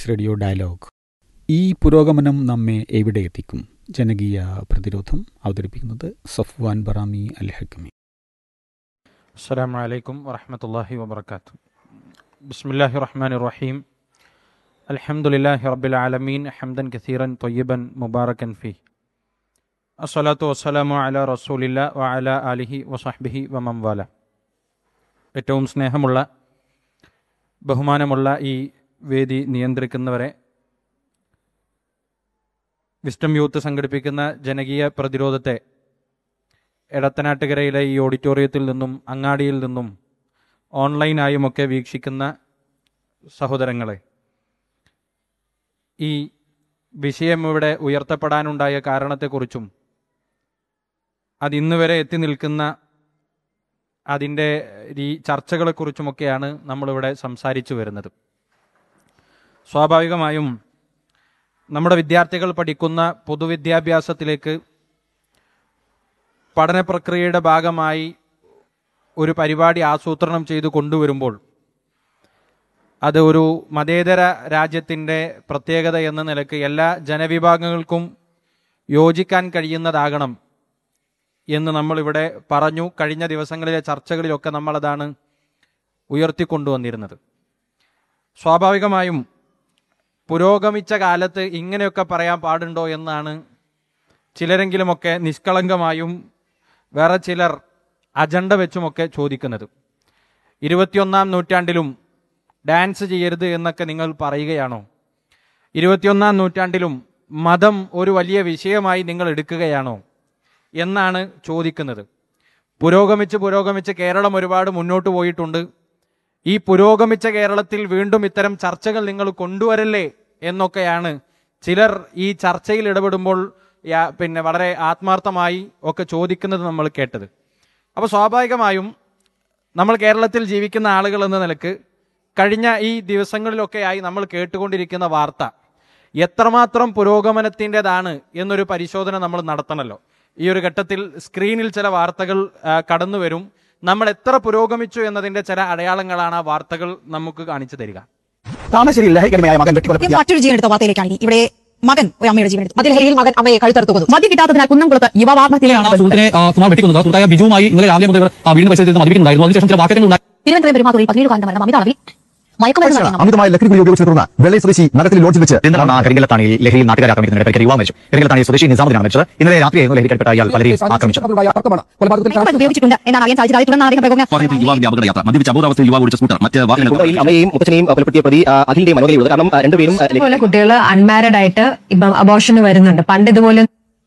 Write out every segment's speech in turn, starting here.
Radio dialogue ഈ പുരോഗമനം നമ്മെ എവിടെ എത്തിക്കും ജനകീയ പ്രതിരോധം അവതരിപ്പിക്കുന്നത് സഫ്വാൻ ബറാമി അൽ ഹക്കമി السلام عليكم ورحمة الله وبركاته بسم الله الرحمن الرحيم الحمد لله رب العالمين حمدا كثيرا طيبا مباركا فيه الصلاة والسلام على رسول الله وعلى آله وصحبه ومن والاه ഏറ്റവും സ്നേഹമുള്ള ബഹുമാനമുള്ള ഈ വേദി നിയന്ത്രിക്കുന്നവരെ വിസ്റ്റം യൂത്ത് സംഘടിപ്പിക്കുന്ന ജനകീയ പ്രതിരോധത്തെ എടത്തനാട്ടുകരയിലെ ഈ ഓഡിറ്റോറിയത്തിൽ നിന്നും അങ്ങാടിയിൽ നിന്നും ഓൺലൈനായുമൊക്കെ വീക്ഷിക്കുന്ന സഹോദരങ്ങളെ ഈ വിഷയം ഇവിടെ ഉയർത്തപ്പെടാനുണ്ടായ കാരണത്തെക്കുറിച്ചും അത് ഇന്ന് വരെ എത്തി നിൽക്കുന്ന അതിൻ്റെ ഈ ചർച്ചകളെക്കുറിച്ചുമൊക്കെയാണ് നമ്മളിവിടെ സംസാരിച്ചു വരുന്നത് സ്വാഭാവികമായും നമ്മുടെ വിദ്യാർത്ഥികൾ പഠിക്കുന്ന പൊതുവിദ്യാഭ്യാസത്തിലേക്ക് പഠന പ്രക്രിയയുടെ ഭാഗമായി ഒരു പരിപാടി ആസൂത്രണം ചെയ്തു കൊണ്ടുവരുമ്പോൾ അത് ഒരു മതേതര രാജ്യത്തിൻ്റെ പ്രത്യേകത എന്ന നിലക്ക് എല്ലാ ജനവിഭാഗങ്ങൾക്കും യോജിക്കാൻ കഴിയുന്നതാകണം എന്ന് നമ്മളിവിടെ പറഞ്ഞു കഴിഞ്ഞ ദിവസങ്ങളിലെ ചർച്ചകളിലൊക്കെ നമ്മളതാണ് ഉയർത്തിക്കൊണ്ടുവന്നിരുന്നത് സ്വാഭാവികമായും പുരോഗമിച്ച കാലത്ത് ഇങ്ങനെയൊക്കെ പറയാൻ പാടുണ്ടോ എന്നാണ് ചിലരെങ്കിലുമൊക്കെ നിഷ്കളങ്കമായും വേറെ ചിലർ അജണ്ട വെച്ചുമൊക്കെ ചോദിക്കുന്നത് ഇരുപത്തിയൊന്നാം നൂറ്റാണ്ടിലും ഡാൻസ് ചെയ്യരുത് എന്നൊക്കെ നിങ്ങൾ പറയുകയാണോ ഇരുപത്തിയൊന്നാം നൂറ്റാണ്ടിലും മതം ഒരു വലിയ വിഷയമായി നിങ്ങൾ എടുക്കുകയാണോ എന്നാണ് ചോദിക്കുന്നത് പുരോഗമിച്ച് പുരോഗമിച്ച് കേരളം ഒരുപാട് മുന്നോട്ട് പോയിട്ടുണ്ട് ഈ പുരോഗമിച്ച കേരളത്തിൽ വീണ്ടും ഇത്തരം ചർച്ചകൾ നിങ്ങൾ കൊണ്ടുവരല്ലേ എന്നൊക്കെയാണ് ചിലർ ഈ ചർച്ചയിൽ ഇടപെടുമ്പോൾ യാ- പിന്നെ വളരെ ആത്മാർത്ഥമായി ഒക്കെ ചോദിക്കുന്നത് നമ്മൾ കേട്ടത് അപ്പോൾ സ്വാഭാവികമായും നമ്മൾ കേരളത്തിൽ ജീവിക്കുന്ന ആളുകൾ എന്ന നിലക്ക് കഴിഞ്ഞ ഈ ദിവസങ്ങളിലൊക്കെയായി നമ്മൾ കേട്ടുകൊണ്ടിരിക്കുന്ന വാർത്ത എത്രമാത്രം പുരോഗമനത്തിൻ്റെതാണ് എന്നൊരു പരിശോധന നമ്മൾ നടത്തണമല്ലോ ഈ ഒരു ഘട്ടത്തിൽ സ്ക്രീനിൽ ചില വാർത്തകൾ ആ, കടന്നു വരും നമ്മൾ എത്ര പുരോഗമിച്ചു എന്നതിന്റെ ചില അടയാളങ്ങളാണ് ആ വാർത്തകൾ നമുക്ക് കാണിച്ചു തരിക താമരശ്ശേരിയിൽ ലഹരിക്കടിമയായ മകൻ ഈ വെട്ടിക്കൊലപ്പെടുത്തിയ മറ്റൊരു ജീവൻ എടുത്ത വാർത്തയിലേക്കാണ് ഇനി. ഇവിടെ മകൻ ഒരു അമ്മയുടെ ജീവൻ എടുത്തു മദ്യലഹരിയിൽ മകൻ അമ്മയെ കഴുത്തറുത്തു കൊന്നു മദ്യം കിട്ടാത്തതിനാൽ കുന്നംകുളത്ത് യുവാത്മഹത്യയാണ് സുഹൃത്തിനെ ആ, കുമാർ വെട്ടിക്കൊന്നത് സുഹൃത്തായ ബിജുവുമായി ഇന്നലെ രാവിലെ മുതൽ ഇവർ ആ, വീടിന് പരിസരത്ത് മദ്യപിക്കുന്നുണ്ടായിരുന്നു അതിനുശേഷം ചില വാക്കറ്റങ്ങൾ ഉണ്ടായി തിരുവനന്തപുരം പെരുമാതുറയിൽ പതിനേഴുകാരന്റെ മരണം അമിത അളവിൽ മയക്കുമരുന്ന് നടത്തുന്ന അമിതമായ ലഹരി ഗുളി ഉപയോഗിച്ചതിനെ തുടർന്ന് വെള്ളൈ സ്വദേശി നഗരത്തിൽ ലോഡ്ജിൽ വെച്ച് എന്താണ് ആ കരിങ്കലത്താണിയിൽ ലഹരിയിൽ നാട്ടുകാരെ ആക്രമിക്കുന്നതിന് പരിക്കേറ്റ യുവാവ് മരിച്ചു കരിങ്കലത്താണി സ്വദേശി നിസാമുദ്ദീനാണ് മരിച്ചത് ഇന്നലെ രാത്രിയായിരുന്നു ലഹരിക്കപ്പെട്ട ഇയാൾ പലരെയും ആക്രമിച്ചത് തർക്കമാണ് കൊലപാതകത്തിൽ മയക്കുമരുന്ന് ഉപയോഗിച്ചിട്ടുണ്ട് എന്നാണ് അറിയാൻ സാധിച്ചത് അതിനെ തുടർന്ന് അദ്ദേഹം പ്രകോപനം വാഹനത്തിൽ യുവാവിന്റെ അപകട യാത്ര മദ്യപിച്ച അബോധാവസ്ഥയിൽ യുവാവ് ഓടിച്ച സ്കൂട്ടർ മറ്റ് വാഹനങ്ങൾ കുണ്ടറയിൽ അമ്മയെയും മുത്തച്ഛനെയും കൊലപ്പെടുത്തിയ പ്രതി ആ, അഖിലിന്റെ മനോഗതിയുള്ളത് കാരണം ആ, രണ്ടുപേരും ആ, ലഹരി- പോലെ കുട്ടികൾ അൺമാരിഡ് ആയിട്ട് ഇപ്പം അബോഷന് വരുന്നുണ്ട് പണ്ട് ഇതുപോലെ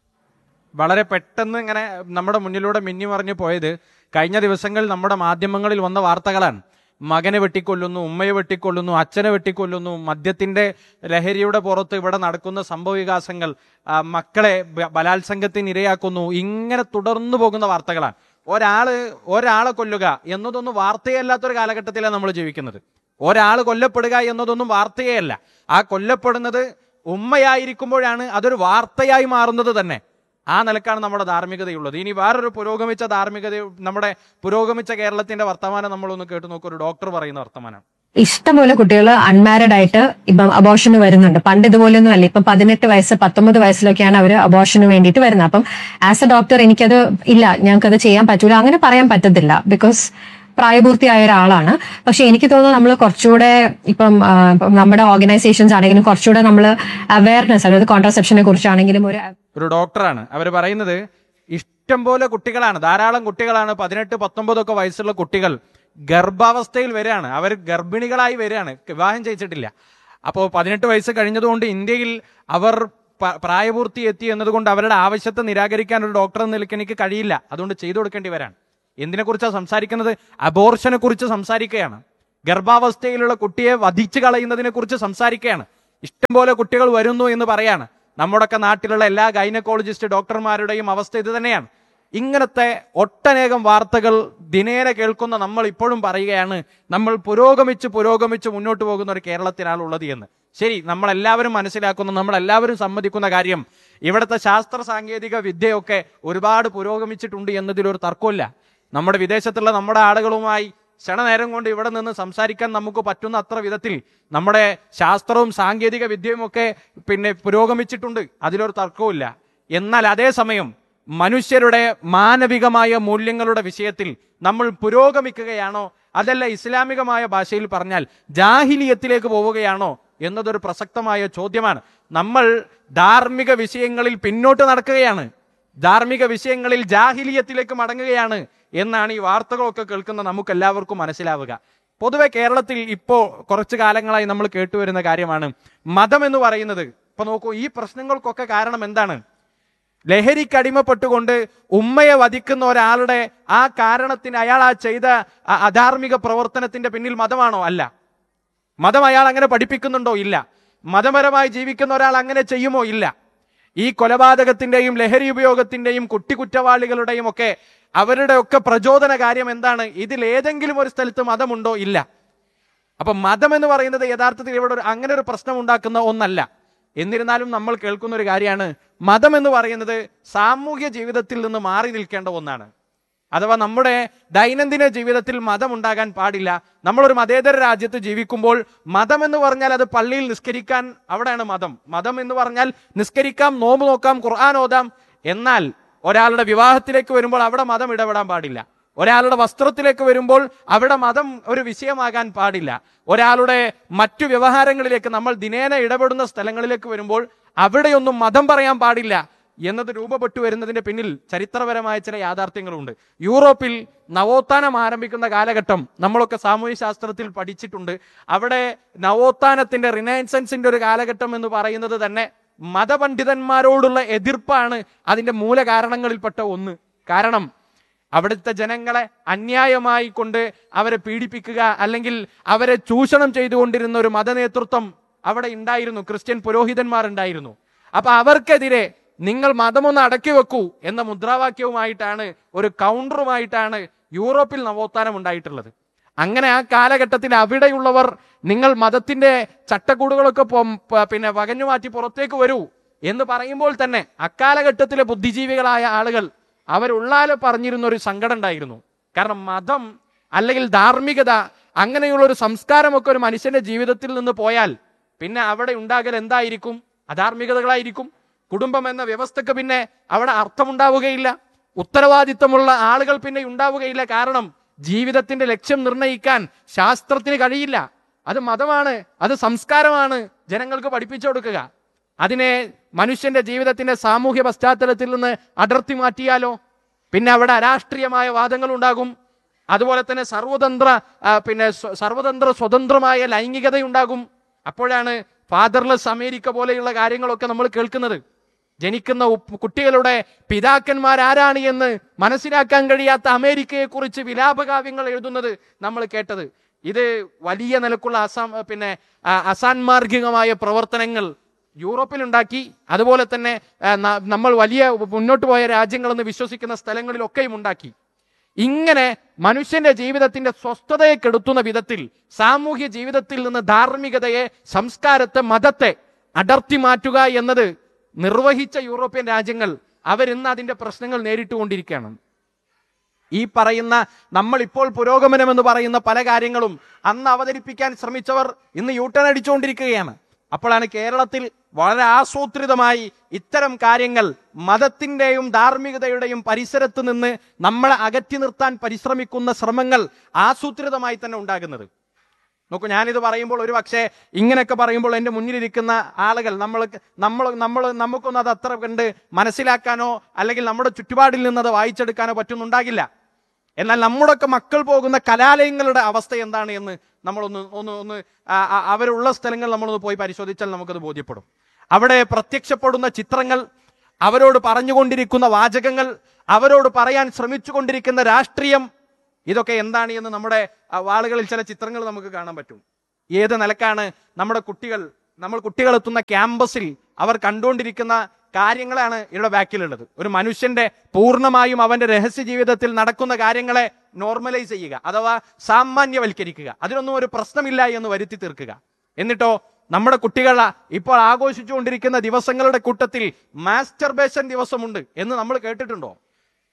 വളരെ പെട്ടെന്ന് ഇങ്ങനെ നമ്മുടെ മുന്നിലൂടെ മിന്നി മറിഞ്ഞു പോയത് കഴിഞ്ഞ ദിവസങ്ങളിൽ നമ്മുടെ മാധ്യമങ്ങളിൽ വന്ന വാർത്തകളാണ് മകനെ വെട്ടിക്കൊല്ലുന്നു ഉമ്മയെ വെട്ടിക്കൊല്ലുന്നു അച്ഛനെ വെട്ടിക്കൊല്ലുന്നു മദ്യത്തിന്റെ ലഹരിയുടെ പുറത്ത് ഇവിടെ നടക്കുന്ന സംഭവവികാസങ്ങൾ ആ, മക്കളെ ബ- ബലാത്സംഗത്തിന് ഇരയാക്കുന്നു ഇങ്ങനെ തുടർന്നു പോകുന്ന വാർത്തകളാണ് ഒരാള് ഒരാളെ കൊല്ലുക എന്നതൊന്നും വാർത്തയേ അല്ലാത്തൊരു കാലഘട്ടത്തിലാണ് നമ്മൾ ജീവിക്കുന്നത് ഒരാൾ കൊല്ലപ്പെടുക എന്നതൊന്നും വാർത്തയേ അല്ല ആ കൊല്ലപ്പെടുന്നത് ഉമ്മയായിരിക്കുമ്പോഴാണ് അതൊരു വാർത്തയായി മാറുന്നത് തന്നെ ആ നിലക്കാണ് നമ്മുടെ ധാർമ്മികതയുള്ളത് ഇനി വേറൊരു പുരോഗമിച്ച ധാർമ്മികത നമ്മുടെ പുരോഗമിച്ച കേരളത്തിന്റെ വർത്തമാനം നമ്മളൊന്ന് കേട്ടു നോക്കൂ ഒരു ഡോക്ടർ പറയുന്ന വർത്തമാനം ഇഷ്ടംപോലെ കുട്ടികൾ അൺമാരിഡ് ആയിട്ട് ഇപ്പം അബോഷന് വരുന്നുണ്ട് പണ്ട് ഇതുപോലൊന്നും അല്ല ഇപ്പം പതിനെട്ട് വയസ്സ് പത്തൊമ്പത് വയസ്സിലൊക്കെയാണ് അവർ അബോഷന് വേണ്ടിയിട്ട് വരുന്നത് അപ്പം ആസ് എ ഡോക്ടർ എനിക്കത് ഇല്ല ഞങ്ങൾക്കത് ചെയ്യാൻ പറ്റൂല അങ്ങനെ പറയാൻ പറ്റത്തില്ല ബിക്കോസ് പ്രായപൂർത്തിയായ ഒരാളാണ് പക്ഷെ എനിക്ക് തോന്നുന്നു നമ്മൾ കുറച്ചുകൂടെ ഇപ്പം ആ, ഇപ്പം നമ്മുടെ ഓർഗനൈസേഷൻസ് ആണെങ്കിലും കുറച്ചുകൂടെ നമ്മൾ അവയർനെസ് അതായത് കോൺട്രസെപ്ഷനെ കുറിച്ചാണെങ്കിലും ഒരു ഒരു ഡോക്ടറാണ് അവർ പറയുന്നത് ഇഷ്ടം പോലെ കുട്ടികളാണ് ധാരാളം കുട്ടികളാണ് പതിനെട്ട് പത്തൊമ്പതൊക്കെ വയസ്സുള്ള കുട്ടികൾ ഗർഭാവസ്ഥയിൽ വരികയാണ് അവർ ഗർഭിണികളായി വരികയാണ് വിവാഹം ചെയ്യിച്ചിട്ടില്ല അപ്പോൾ പതിനെട്ട് വയസ്സ് കഴിഞ്ഞതുകൊണ്ട് ഇന്ത്യയിൽ അവർ പ- പ്രായപൂർത്തി എത്തി എന്നതുകൊണ്ട് അവരുടെ ആവശ്യത്തെ നിരാകരിക്കാൻ ഒരു ഡോക്ടർ എന്ന നിലയ്ക്ക് എനിക്ക് കഴിയില്ല അതുകൊണ്ട് ചെയ്തു കൊടുക്കേണ്ടി വരാൻ എന്തിനെ കുറിച്ചാണ് സംസാരിക്കുന്നത് അബോർഷനെ കുറിച്ച് സംസാരിക്കുകയാണ് ഗർഭാവസ്ഥയിലുള്ള കുട്ടിയെ വധിച്ചു കളയുന്നതിനെ കുറിച്ച് സംസാരിക്കുകയാണ് ഇഷ്ടംപോലെ കുട്ടികൾ വരുന്നു എന്ന് പറയാണ് നമ്മുടെയൊക്കെ നാട്ടിലുള്ള എല്ലാ ഗൈനക്കോളജിസ്റ്റ് ഡോക്ടർമാരുടെയും അവസ്ഥ ഇത് തന്നെയാണ് ഇങ്ങനത്തെ ഒട്ടനേകം വാർത്തകൾ ദിനേന കേൾക്കുന്ന നമ്മൾ ഇപ്പോഴും പറയുകയാണ് നമ്മൾ പുരോഗമിച്ച് പുരോഗമിച്ച് മുന്നോട്ട് പോകുന്ന ഒരു കേരളത്തിനാണ് ഉള്ളത് എന്ന് ശരി നമ്മളെല്ലാവരും മനസ്സിലാക്കുന്ന നമ്മളെല്ലാവരും സമ്മതിക്കുന്ന കാര്യം ഇവിടുത്തെ ശാസ്ത്ര സാങ്കേതിക വിദ്യയൊക്കെ ഒരുപാട് പുരോഗമിച്ചിട്ടുണ്ട് എന്നതിലൊരു തർക്കമില്ല നമ്മുടെ വിദേശത്തുള്ള നമ്മുടെ ആളുകളുമായി ക്ഷണനേരം കൊണ്ട് ഇവിടെ നിന്ന് സംസാരിക്കാൻ നമുക്ക് പറ്റുന്ന അത്ര വിധത്തിൽ നമ്മുടെ ശാസ്ത്രവും സാങ്കേതിക വിദ്യയും ഒക്കെ പിന്നെ പുരോഗമിച്ചിട്ടുണ്ട് അതിലൊരു തർക്കവുമില്ല എന്നാൽ അതേസമയം മനുഷ്യരുടെ മാനവികമായ മൂല്യങ്ങളുടെ വിഷയത്തിൽ നമ്മൾ പുരോഗമിക്കുകയാണോ അതല്ല ഇസ്ലാമികമായ ഭാഷയിൽ പറഞ്ഞാൽ ജാഹിലിയത്തിലേക്ക് പോവുകയാണോ എന്നതൊരു പ്രസക്തമായ ചോദ്യമാണ് നമ്മൾ ധാർമ്മിക വിഷയങ്ങളിൽ പിന്നോട്ട് നടക്കുകയാണ് ധാർമ്മിക വിഷയങ്ങളിൽ ജാഹിലിയത്തിലേക്ക് മടങ്ങുകയാണ് എന്നാണ് ഈ വാർത്തകളൊക്കെ കേൾക്കുന്ന നമുക്ക് എല്ലാവർക്കും മനസ്സിലാവുക പൊതുവെ കേരളത്തിൽ ഇപ്പോ കുറച്ചു കാലങ്ങളായി നമ്മൾ കേട്ടുവരുന്ന കാര്യമാണ് മതം എന്ന് പറയുന്നത് ഇപ്പൊ നോക്കൂ ഈ പ്രശ്നങ്ങൾക്കൊക്കെ കാരണം എന്താണ് ലഹരിക്ക് അടിമപ്പെട്ടുകൊണ്ട് ഉമ്മയെ വധിക്കുന്ന ഒരാളുടെ ആ കാരണത്തിന് അയാൾ ആ ചെയ്ത ആ അധാർമിക പ്രവർത്തനത്തിന്റെ പിന്നിൽ മതമാണോ അല്ല മതം അയാൾ അങ്ങനെ പഠിപ്പിക്കുന്നുണ്ടോ ഇല്ല മതപരമായി ജീവിക്കുന്ന ഒരാൾ അങ്ങനെ ചെയ്യുമോ ഇല്ല ഈ കൊലപാതകത്തിന്റെയും ലഹരി ഉപയോഗത്തിന്റെയും കുട്ടി കുറ്റവാളികളുടെയും ഒക്കെ അവരുടെ ഒക്കെ പ്രചോദന കാര്യം എന്താണ് ഇതിൽ ഏതെങ്കിലും ഒരു സ്ഥലത്ത് മതമുണ്ടോ ഇല്ല അപ്പൊ മതം എന്ന് പറയുന്നത് യഥാർത്ഥത്തിൽ ഇവിടെ ഒരു അങ്ങനെ ഒരു പ്രശ്നം ഉണ്ടാക്കുന്ന ഒന്നല്ല എന്നിരുന്നാലും നമ്മൾ കേൾക്കുന്ന ഒരു കാര്യമാണ് മതം എന്ന് പറയുന്നത് സാമൂഹ്യ ജീവിതത്തിൽ നിന്ന് മാറി നിൽക്കേണ്ട ഒന്നാണ് അഥവാ നമ്മുടെ ദൈനംദിന ജീവിതത്തിൽ മതം ഉണ്ടാകാൻ പാടില്ല നമ്മളൊരു മതേതര രാജ്യത്ത് ജീവിക്കുമ്പോൾ മതം എന്ന് പറഞ്ഞാൽ അത് പള്ളിയിൽ നിസ്കരിക്കാൻ അവിടെയാണ് മതം മതം എന്ന് പറഞ്ഞാൽ നിസ്കരിക്കാം നോമ്പ് നോക്കാം ഖുർആൻ ഓതാം എന്നാൽ ഒരാളുടെ വിവാഹത്തിലേക്ക് വരുമ്പോൾ അവിടെ മതം ഇടപെടാൻ പാടില്ല ഒരാളുടെ വസ്ത്രത്തിലേക്ക് വരുമ്പോൾ അവിടെ മതം ഒരു വിഷയമാകാൻ പാടില്ല ഒരാളുടെ മറ്റു വ്യവഹാരങ്ങളിലേക്ക് നമ്മൾ ദിനേന ഇടപെടുന്ന സ്ഥലങ്ങളിലേക്ക് വരുമ്പോൾ അവിടെയൊന്നും മതം പറയാൻ പാടില്ല എന്നത് രൂപപ്പെട്ടു വരുന്നതിന്റെ പിന്നിൽ ചരിത്രപരമായ ചില യാഥാർത്ഥ്യങ്ങളുണ്ട് യൂറോപ്പിൽ നവോത്ഥാനം ആരംഭിക്കുന്ന കാലഘട്ടം നമ്മളൊക്കെ സാമൂഹ്യ ശാസ്ത്രത്തിൽ പഠിച്ചിട്ടുണ്ട് അവിടെ നവോത്ഥാനത്തിന്റെ റിനൈസൻസിന്റെ ഒരു കാലഘട്ടം എന്ന് പറയുന്നത് തന്നെ മതപണ്ഡിതന്മാരോടുള്ള എതിർപ്പാണ് അതിന്റെ മൂലകാരണങ്ങളിൽപ്പെട്ട ഒന്ന് കാരണം അവിടുത്തെ ജനങ്ങളെ അന്യായമായി കൊണ്ട് അവരെ പീഡിപ്പിക്കുക അല്ലെങ്കിൽ അവരെ ചൂഷണം ചെയ്തുകൊണ്ടിരുന്ന ഒരു മതനേതൃത്വം അവിടെ ഉണ്ടായിരുന്നു ക്രിസ്ത്യൻ പുരോഹിതന്മാർ ഉണ്ടായിരുന്നു അപ്പൊ അവർക്കെതിരെ നിങ്ങൾ മതമൊന്ന് അടക്കി വെക്കൂ എന്ന മുദ്രാവാക്യവുമായിട്ടാണ് ഒരു കൗണ്ടറുമായിട്ടാണ് യൂറോപ്പിൽ നവോത്ഥാനം ഉണ്ടായിട്ടുള്ളത് അങ്ങനെ ആ കാലഘട്ടത്തിൽ അവിടെയുള്ളവർ നിങ്ങൾ മതത്തിന്റെ ചട്ടക്കൂടുകളൊക്കെ പൊ- പ- പിന്നെ വകഞ്ഞു മാറ്റി പുറത്തേക്ക് വരൂ എന്ന് പറയുമ്പോൾ തന്നെ അക്കാലഘട്ടത്തിലെ ബുദ്ധിജീവികളായ ആളുകൾ അവരുള്ളാലെ പറഞ്ഞിരുന്ന ഒരു സങ്കടം ഉണ്ടായിരുന്നു കാരണം മതം അല്ലെങ്കിൽ ധാർമ്മികത അങ്ങനെയുള്ള ഒരു സംസ്കാരമൊക്കെ ഒരു മനുഷ്യന്റെ ജീവിതത്തിൽ നിന്ന് പോയാൽ പിന്നെ അവിടെ ഉണ്ടാകൽ എന്തായിരിക്കും അധാർമികതകളായിരിക്കും കുടുംബം എന്ന വ്യവസ്ഥക്ക് പിന്നെ അവിടെ അർത്ഥമുണ്ടാവുകയില്ല ഉത്തരവാദിത്തമുള്ള ആളുകൾ പിന്നെ ഉണ്ടാവുകയില്ല കാരണം ജീവിതത്തിന്റെ ലക്ഷ്യം നിർണ്ണയിക്കാൻ ശാസ്ത്രത്തിന് കഴിയില്ല അത് മതമാണ് അത് സംസ്കാരമാണ് ജനങ്ങൾക്ക് പഠിപ്പിച്ചു കൊടുക്കുക അതിനെ മനുഷ്യന്റെ ജീവിതത്തിന്റെ സാമൂഹ്യ പശ്ചാത്തലത്തിൽ നിന്ന് അടർത്തി മാറ്റിയാലോ പിന്നെ അവിടെ അരാഷ്ട്രീയമായ വാദങ്ങൾ ഉണ്ടാകും അതുപോലെ തന്നെ സർവതന്ത്ര ആ, പിന്നെ സ്വ- സർവതന്ത്ര സ്വതന്ത്രമായ ലൈംഗികതയുണ്ടാകും അപ്പോഴാണ് ഫാദർലെസ് അമേരിക്ക പോലെയുള്ള കാര്യങ്ങളൊക്കെ നമ്മൾ കേൾക്കുന്നത് ജനിക്കുന്ന ഉപ്പ് കുട്ടികളുടെ പിതാക്കന്മാർ ആരാണ് എന്ന് മനസ്സിലാക്കാൻ കഴിയാത്ത അമേരിക്കയെ കുറിച്ച് വിലാപകാവ്യങ്ങൾ എഴുതുന്നത് നമ്മൾ കേട്ടത് ഇത് വലിയ നിലക്കുള്ള അസാം പിന്നെ ആ, അസാൻമാർഗികമായ പ്രവർത്തനങ്ങൾ യൂറോപ്പിലുണ്ടാക്കി അതുപോലെ തന്നെ ആ, ന- നമ്മൾ വലിയ മുന്നോട്ട് പോയ രാജ്യങ്ങളെന്ന് വിശ്വസിക്കുന്ന സ്ഥലങ്ങളിലൊക്കെയും ഉണ്ടാക്കി ഇങ്ങനെ മനുഷ്യന്റെ ജീവിതത്തിന്റെ സ്വസ്ഥതയെ കെടുത്തുന്ന വിധത്തിൽ സാമൂഹ്യ ജീവിതത്തിൽ നിന്ന് ധാർമ്മികതയെ സംസ്കാരത്തെ മതത്തെ അടർത്തി മാറ്റുക എന്നത് നിർവഹിച്ച യൂറോപ്യൻ രാജ്യങ്ങൾ അവരിന്ന് അതിന്റെ പ്രശ്നങ്ങൾ നേരിട്ടുകൊണ്ടിരിക്കുകയാണ് ഈ പറയുന്ന നമ്മൾ ഇപ്പോൾ പുരോഗമനം എന്ന് പറയുന്ന പല കാര്യങ്ങളും അന്ന് അവതരിപ്പിക്കാൻ ശ്രമിച്ചവർ ഇന്ന് യൂട്ടേൺ അടിച്ചുകൊണ്ടിരിക്കുകയാണ് അപ്പോഴാണ് കേരളത്തിൽ വളരെ ആസൂത്രിതമായി ഇത്തരം കാര്യങ്ങൾ മതത്തിന്റെയും ധാർമ്മികതയുടെയും പരിസരത്ത് നിന്ന് നമ്മളെ അകറ്റി നിർത്താൻ പരിശ്രമിക്കുന്ന ശ്രമങ്ങൾ ആസൂത്രിതമായി തന്നെ ഉണ്ടാകുന്നത് നോക്കൂ ഞാനിത് പറയുമ്പോൾ ഒരു പക്ഷേ ഇങ്ങനെയൊക്കെ പറയുമ്പോൾ എൻ്റെ മുന്നിലിരിക്കുന്ന ആളുകൾ നമ്മൾ നമ്മൾ നമ്മൾ നമുക്കൊന്നും അത് അത്ര കണ്ട് മനസ്സിലാക്കാനോ അല്ലെങ്കിൽ നമ്മുടെ ചുറ്റുപാടിൽ നിന്ന് അത് വായിച്ചെടുക്കാനോ പറ്റുന്നുണ്ടാകില്ല എന്നാൽ നമ്മുടെയൊക്കെ മക്കൾ പോകുന്ന കലാലയങ്ങളുടെ അവസ്ഥ എന്താണ് എന്ന് നമ്മളൊന്ന് ഒന്ന് ഒന്ന് ആ- ആ- അവരുള്ള സ്ഥലങ്ങൾ നമ്മളൊന്ന് പോയി പരിശോധിച്ചാൽ നമുക്കത് ബോധ്യപ്പെടും അവിടെ പ്രത്യക്ഷപ്പെടുന്ന ചിത്രങ്ങൾ അവരോട് പറഞ്ഞുകൊണ്ടിരിക്കുന്ന വാചകങ്ങൾ അവരോട് പറയാൻ ശ്രമിച്ചുകൊണ്ടിരിക്കുന്ന രാഷ്ട്രീയം ഇതൊക്കെ എന്താണ് എന്ന് നമ്മുടെ ആ, വാളുകളിൽ ചില ചിത്രങ്ങൾ നമുക്ക് കാണാൻ പറ്റും ഏത് നിലക്കാണ് നമ്മുടെ കുട്ടികൾ നമ്മൾ കുട്ടികൾ എത്തുന്ന ക്യാമ്പസിൽ അവർ കണ്ടുകൊണ്ടിരിക്കുന്ന കാര്യങ്ങളാണ് ഇവിടെ ബാക്കിലുള്ളത് ഒരു മനുഷ്യന്റെ പൂർണ്ണമായും അവന്റെ രഹസ്യ ജീവിതത്തിൽ നടക്കുന്ന കാര്യങ്ങളെ നോർമലൈസ് ചെയ്യുക അഥവാ സാമാന്യവൽക്കരിക്കുക അതിനൊന്നും ഒരു പ്രശ്നമില്ല എന്ന് വരുത്തി തീർക്കുക എന്നിട്ടോ നമ്മുടെ കുട്ടികൾ ഇപ്പോൾ ആഘോഷിച്ചുകൊണ്ടിരിക്കുന്ന ദിവസങ്ങളുടെ കൂട്ടത്തിൽ മാസ്റ്റർബേഷൻ ദിവസമുണ്ട് എന്ന് നമ്മൾ കേട്ടിട്ടുണ്ടോ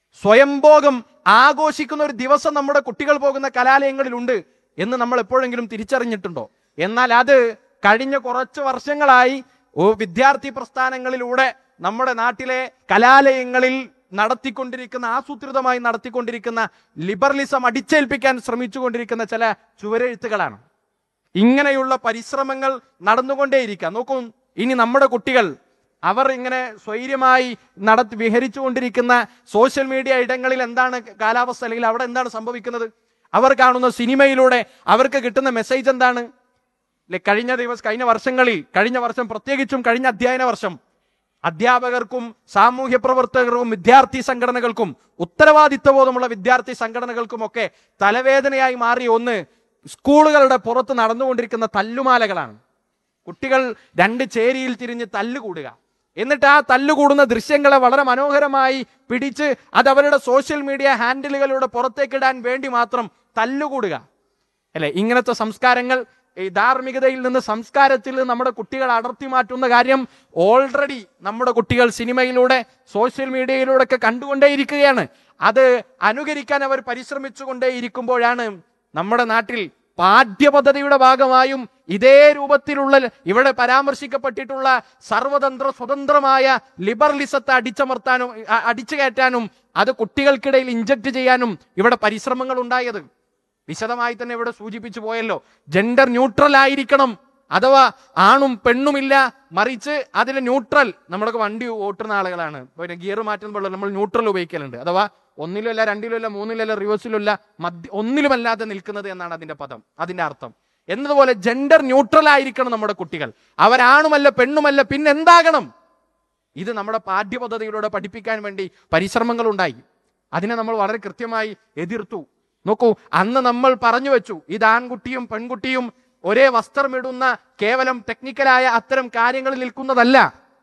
സ്വയംഭോഗം ആഘോഷിക്കുന്ന ഒരു ദിവസം നമ്മുടെ കുട്ടികൾ പോകുന്ന കലാലയങ്ങളിലുണ്ട് എന്ന് നമ്മൾ എപ്പോഴെങ്കിലും തിരിച്ചറിഞ്ഞിട്ടുണ്ടോ എന്നാൽ അത് കഴിഞ്ഞ കുറച്ച് വർഷങ്ങളായി ഓ വിദ്യാർത്ഥി പ്രസ്ഥാനങ്ങളിലൂടെ നമ്മുടെ നാട്ടിലെ കലാലയങ്ങളിൽ നടത്തിക്കൊണ്ടിരിക്കുന്ന ആസൂത്രിതമായി നടത്തിക്കൊണ്ടിരിക്കുന്ന ലിബറലിസം അടിച്ചേൽപ്പിക്കാൻ ശ്രമിച്ചുകൊണ്ടിരിക്കുന്ന ചില ചുവരെഴുത്തുകളാണ് ഇങ്ങനെയുള്ള പരിശ്രമങ്ങൾ നടന്നുകൊണ്ടേയിരിക്കാം നോക്കൂ ഇനി നമ്മുടെ കുട്ടികൾ അവർ ഇങ്ങനെ സ്വൈര്യമായി നടത്തി വിഹരിച്ചുകൊണ്ടിരിക്കുന്ന സോഷ്യൽ മീഡിയ ഇടങ്ങളിൽ എന്താണ് കാലാവസ്ഥ അല്ലെങ്കിൽ അവിടെ എന്താണ് സംഭവിക്കുന്നത് അവർ കാണുന്ന സിനിമയിലൂടെ അവർക്ക് കിട്ടുന്ന മെസ്സേജ് എന്താണ് ലെ കഴിഞ്ഞ ദിവസം കഴിഞ്ഞ വർഷങ്ങളിൽ കഴിഞ്ഞ വർഷം പ്രത്യേകിച്ചും കഴിഞ്ഞ അധ്യയന വർഷം അധ്യാപകർക്കും സാമൂഹ്യ പ്രവർത്തകർക്കും വിദ്യാർത്ഥി സംഘടനകൾക്കും ഉത്തരവാദിത്വബോധമുള്ള വിദ്യാർത്ഥി സംഘടനകൾക്കുമൊക്കെ തലവേദനയായി മാറിയ ഒന്ന് സ്കൂളുകളുടെ പുറത്ത് നടന്നുകൊണ്ടിരിക്കുന്ന തല്ലുമാലകളാണ് കുട്ടികൾ രണ്ട് ചേരിയിൽ തിരിഞ്ഞ് തല്ലുകൂടുക എന്നിട്ട് ആ തല്ലുകൂടുന്ന ദൃശ്യങ്ങളെ വളരെ മനോഹരമായി പിടിച്ച് അത് അവരുടെ സോഷ്യൽ മീഡിയ ഹാൻഡിലുകളുടെ പുറത്തേക്കിടാൻ വേണ്ടി മാത്രം തല്ലുകൂടുക അല്ലെ ഇങ്ങനത്തെ സംസ്കാരങ്ങൾ ഈ ധാർമ്മികതയിൽ നിന്ന് സംസ്കാരത്തിൽ നിന്ന് നമ്മുടെ കുട്ടികൾ അടർത്തി മാറ്റുന്ന കാര്യം ഓൾറെഡി നമ്മുടെ കുട്ടികൾ സിനിമയിലൂടെ സോഷ്യൽ മീഡിയയിലൂടെ ഒക്കെ കണ്ടുകൊണ്ടേയിരിക്കുകയാണ് അത് അനുകരിക്കാൻ അവർ പരിശ്രമിച്ചുകൊണ്ടേയിരിക്കുമ്പോഴാണ് നമ്മുടെ നാട്ടിൽ പാഠ്യപദ്ധതിയുടെ ഭാഗമായും ഇതേ രൂപത്തിലുള്ള ഇവിടെ പരാമർശിക്കപ്പെട്ടിട്ടുള്ള സർവതന്ത്ര സ്വതന്ത്രമായ ലിബറലിസത്തെ അടിച്ചമർത്താനും അ- അടിച്ചു കയറ്റാനും അത് കുട്ടികൾക്കിടയിൽ ഇഞ്ചക്ട് ചെയ്യാനും ഇവിടെ പരിശ്രമങ്ങൾ ഉണ്ടായത് വിശദമായി തന്നെ ഇവിടെ സൂചിപ്പിച്ചു പോയല്ലോ ജെൻഡർ ന്യൂട്രൽ ആയിരിക്കണം അഥവാ ആണും പെണ്ണുമില്ല മറിച്ച് അതിൽ ന്യൂട്രൽ നമ്മുടെ വണ്ടി ഓട്ടുന്ന ആളുകളാണ് പിന്നെ ഗിയർ മാറ്റുമ്പോൾ നമ്മൾ ന്യൂട്രൽ ഉപയോഗിക്കലുണ്ട് അഥവാ ഒന്നിലുമല്ല രണ്ടിലുമല്ല മൂന്നിലല്ല റിവേഴ്സിലുമല്ല മധ്യ ഒന്നിലുമല്ലാതെ നിൽക്കുന്നത് എന്നാണ് അതിന്റെ പദം അതിന്റെ അർത്ഥം എന്നതുപോലെ ജെൻഡർ ന്യൂട്രൽ ആയിരിക്കണം നമ്മുടെ കുട്ടികൾ അവരാണുമല്ല പെണ്ണുമല്ല പിന്നെ എന്താകണം ഇത് നമ്മുടെ പാഠ്യപദ്ധതിയിലൂടെ പഠിപ്പിക്കാൻ വേണ്ടി പരിശ്രമങ്ങൾ ഉണ്ടായി അതിനെ നമ്മൾ വളരെ കൃത്യമായി എതിർത്തു നോക്കൂ അന്ന് നമ്മൾ പറഞ്ഞു വെച്ചു ഇത് ആൺകുട്ടിയും പെൺകുട്ടിയും ഒരേ വസ്ത്രമിടുന്ന കേവലം ടെക്നിക്കലായ അത്തരം കാര്യങ്ങളിൽ നിൽക്കുന്നതല്ല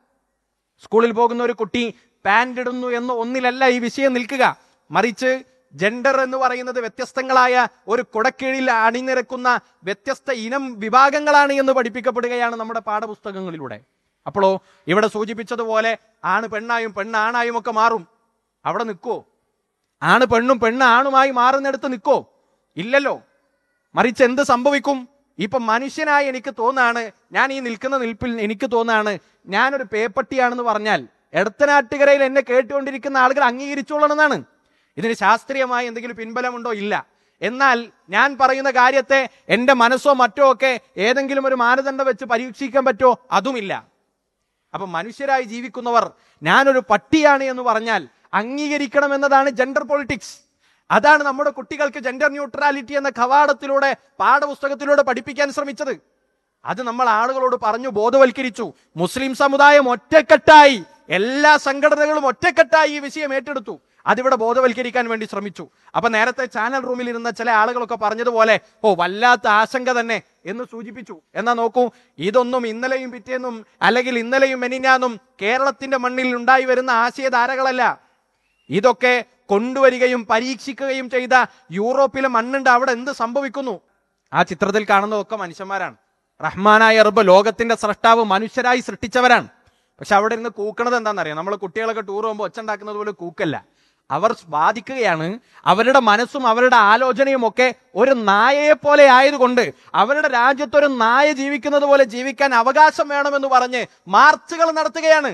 സ്കൂളിൽ പോകുന്ന ഒരു കുട്ടി പാൻറ് ഇടുന്നു എന്ന് ഒന്നിലല്ല ഈ വിഷയം നിൽക്കുക മറിച്ച് ജെൻഡർ എന്ന് പറയുന്നത് വ്യത്യസ്തങ്ങളായ ഒരു കുടക്കീഴിൽ അണിനിരക്കുന്ന വ്യത്യസ്ത ഇനം വിഭാഗങ്ങളാണ് എന്ന് പഠിപ്പിക്കപ്പെടുകയാണ് നമ്മുടെ പാഠപുസ്തകങ്ങളിലൂടെ അപ്പോഴോ ഇവിടെ സൂചിപ്പിച്ചതുപോലെ ആണ് പെണ്ണായും പെണ്ണാണായും ഒക്കെ മാറും അവിടെ നിൽക്കുവോ ആണ് പെണ്ണും പെണ്ണ് ആണുമായി മാറുന്നിടത്ത് നിൽക്കോ ഇല്ലല്ലോ മറിച്ച് എന്ത് സംഭവിക്കും ഇപ്പൊ മനുഷ്യനായി എനിക്ക് തോന്നാണ് ഞാൻ ഈ നിൽക്കുന്ന നിൽപ്പിൽ എനിക്ക് തോന്നാണ് ഞാനൊരു പേപ്പട്ടിയാണെന്ന് പറഞ്ഞാൽ എടത്തനാട്ടുകരയിൽ എന്നെ കേട്ടുകൊണ്ടിരിക്കുന്ന ആളുകൾ അംഗീകരിച്ചോളണമെന്നാണ് ഇതിന് ശാസ്ത്രീയമായി എന്തെങ്കിലും പിൻബലമുണ്ടോ ഇല്ല എന്നാൽ ഞാൻ പറയുന്ന കാര്യത്തെ എന്റെ മനസ്സോ മറ്റോ ഒക്കെ ഏതെങ്കിലും ഒരു മാനദണ്ഡം വെച്ച് പരീക്ഷിക്കാൻ പറ്റോ അതുമില്ല അപ്പൊ മനുഷ്യരായി ജീവിക്കുന്നവർ ഞാനൊരു പട്ടിയാണ് എന്ന് പറഞ്ഞാൽ അംഗീകരിക്കണം എന്നതാണ് ജെൻഡർ പൊളിറ്റിക്സ് അതാണ് നമ്മുടെ കുട്ടികൾക്ക് ജെൻഡർ ന്യൂട്രാലിറ്റി എന്ന കവാടത്തിലൂടെ പാഠപുസ്തകത്തിലൂടെ പഠിപ്പിക്കാൻ ശ്രമിച്ചത് അത് നമ്മൾ ആളുകളോട് പറഞ്ഞു ബോധവൽക്കരിച്ചു മുസ്ലിം സമുദായം ഒറ്റക്കെട്ടായി എല്ലാ സംഘടനകളും ഒറ്റക്കെട്ടായി ഈ വിഷയം ഏറ്റെടുത്തു അതിവിടെ ബോധവൽക്കരിക്കാൻ വേണ്ടി ശ്രമിച്ചു അപ്പൊ നേരത്തെ ചാനൽ റൂമിൽ ഇരുന്ന ചില ആളുകളൊക്കെ പറഞ്ഞതുപോലെ ഓ വല്ലാത്ത ആശങ്ക തന്നെ എന്ന് സൂചിപ്പിച്ചു എന്നാ നോക്കൂ ഇതൊന്നും ഇന്നലെയും പിറ്റേന്നും അല്ലെങ്കിൽ ഇന്നലെയും മെനിഞ്ഞാന്നും കേരളത്തിന്റെ മണ്ണിൽ ഉണ്ടായി വരുന്ന ആശയധാരകളല്ല ഇതൊക്കെ കൊണ്ടുവരികയും പരീക്ഷിക്കുകയും ചെയ്ത യൂറോപ്പിലെ മണ്ണുണ്ട് അവിടെ എന്ത് സംഭവിക്കുന്നു ആ ചിത്രത്തിൽ കാണുന്നതൊക്കെ മനുഷ്യന്മാരാണ് റഹ്മാനായ റബ്ബ് ലോകത്തിന്റെ സൃഷ്ടാവ് മനുഷ്യരായി സൃഷ്ടിച്ചവരാണ് പക്ഷെ അവിടെ ഇരുന്ന് കൂക്കണത് എന്താണെന്നറിയാം നമ്മൾ കുട്ടികളൊക്കെ ടൂർ പോകുമ്പോൾ ഒച്ച ഉണ്ടാക്കുന്നത് പോലെ കൂക്കല്ല അവർ ബാധിക്കുകയാണ് അവരുടെ മനസ്സും അവരുടെ ആലോചനയും ഒക്കെ ഒരു നായയെ പോലെ ആയതുകൊണ്ട് അവരുടെ രാജ്യത്ത് ഒരു നായ ജീവിക്കുന്നത് പോലെ ജീവിക്കാൻ അവകാശം വേണമെന്ന് പറഞ്ഞ് മാർച്ചുകൾ നടത്തുകയാണ്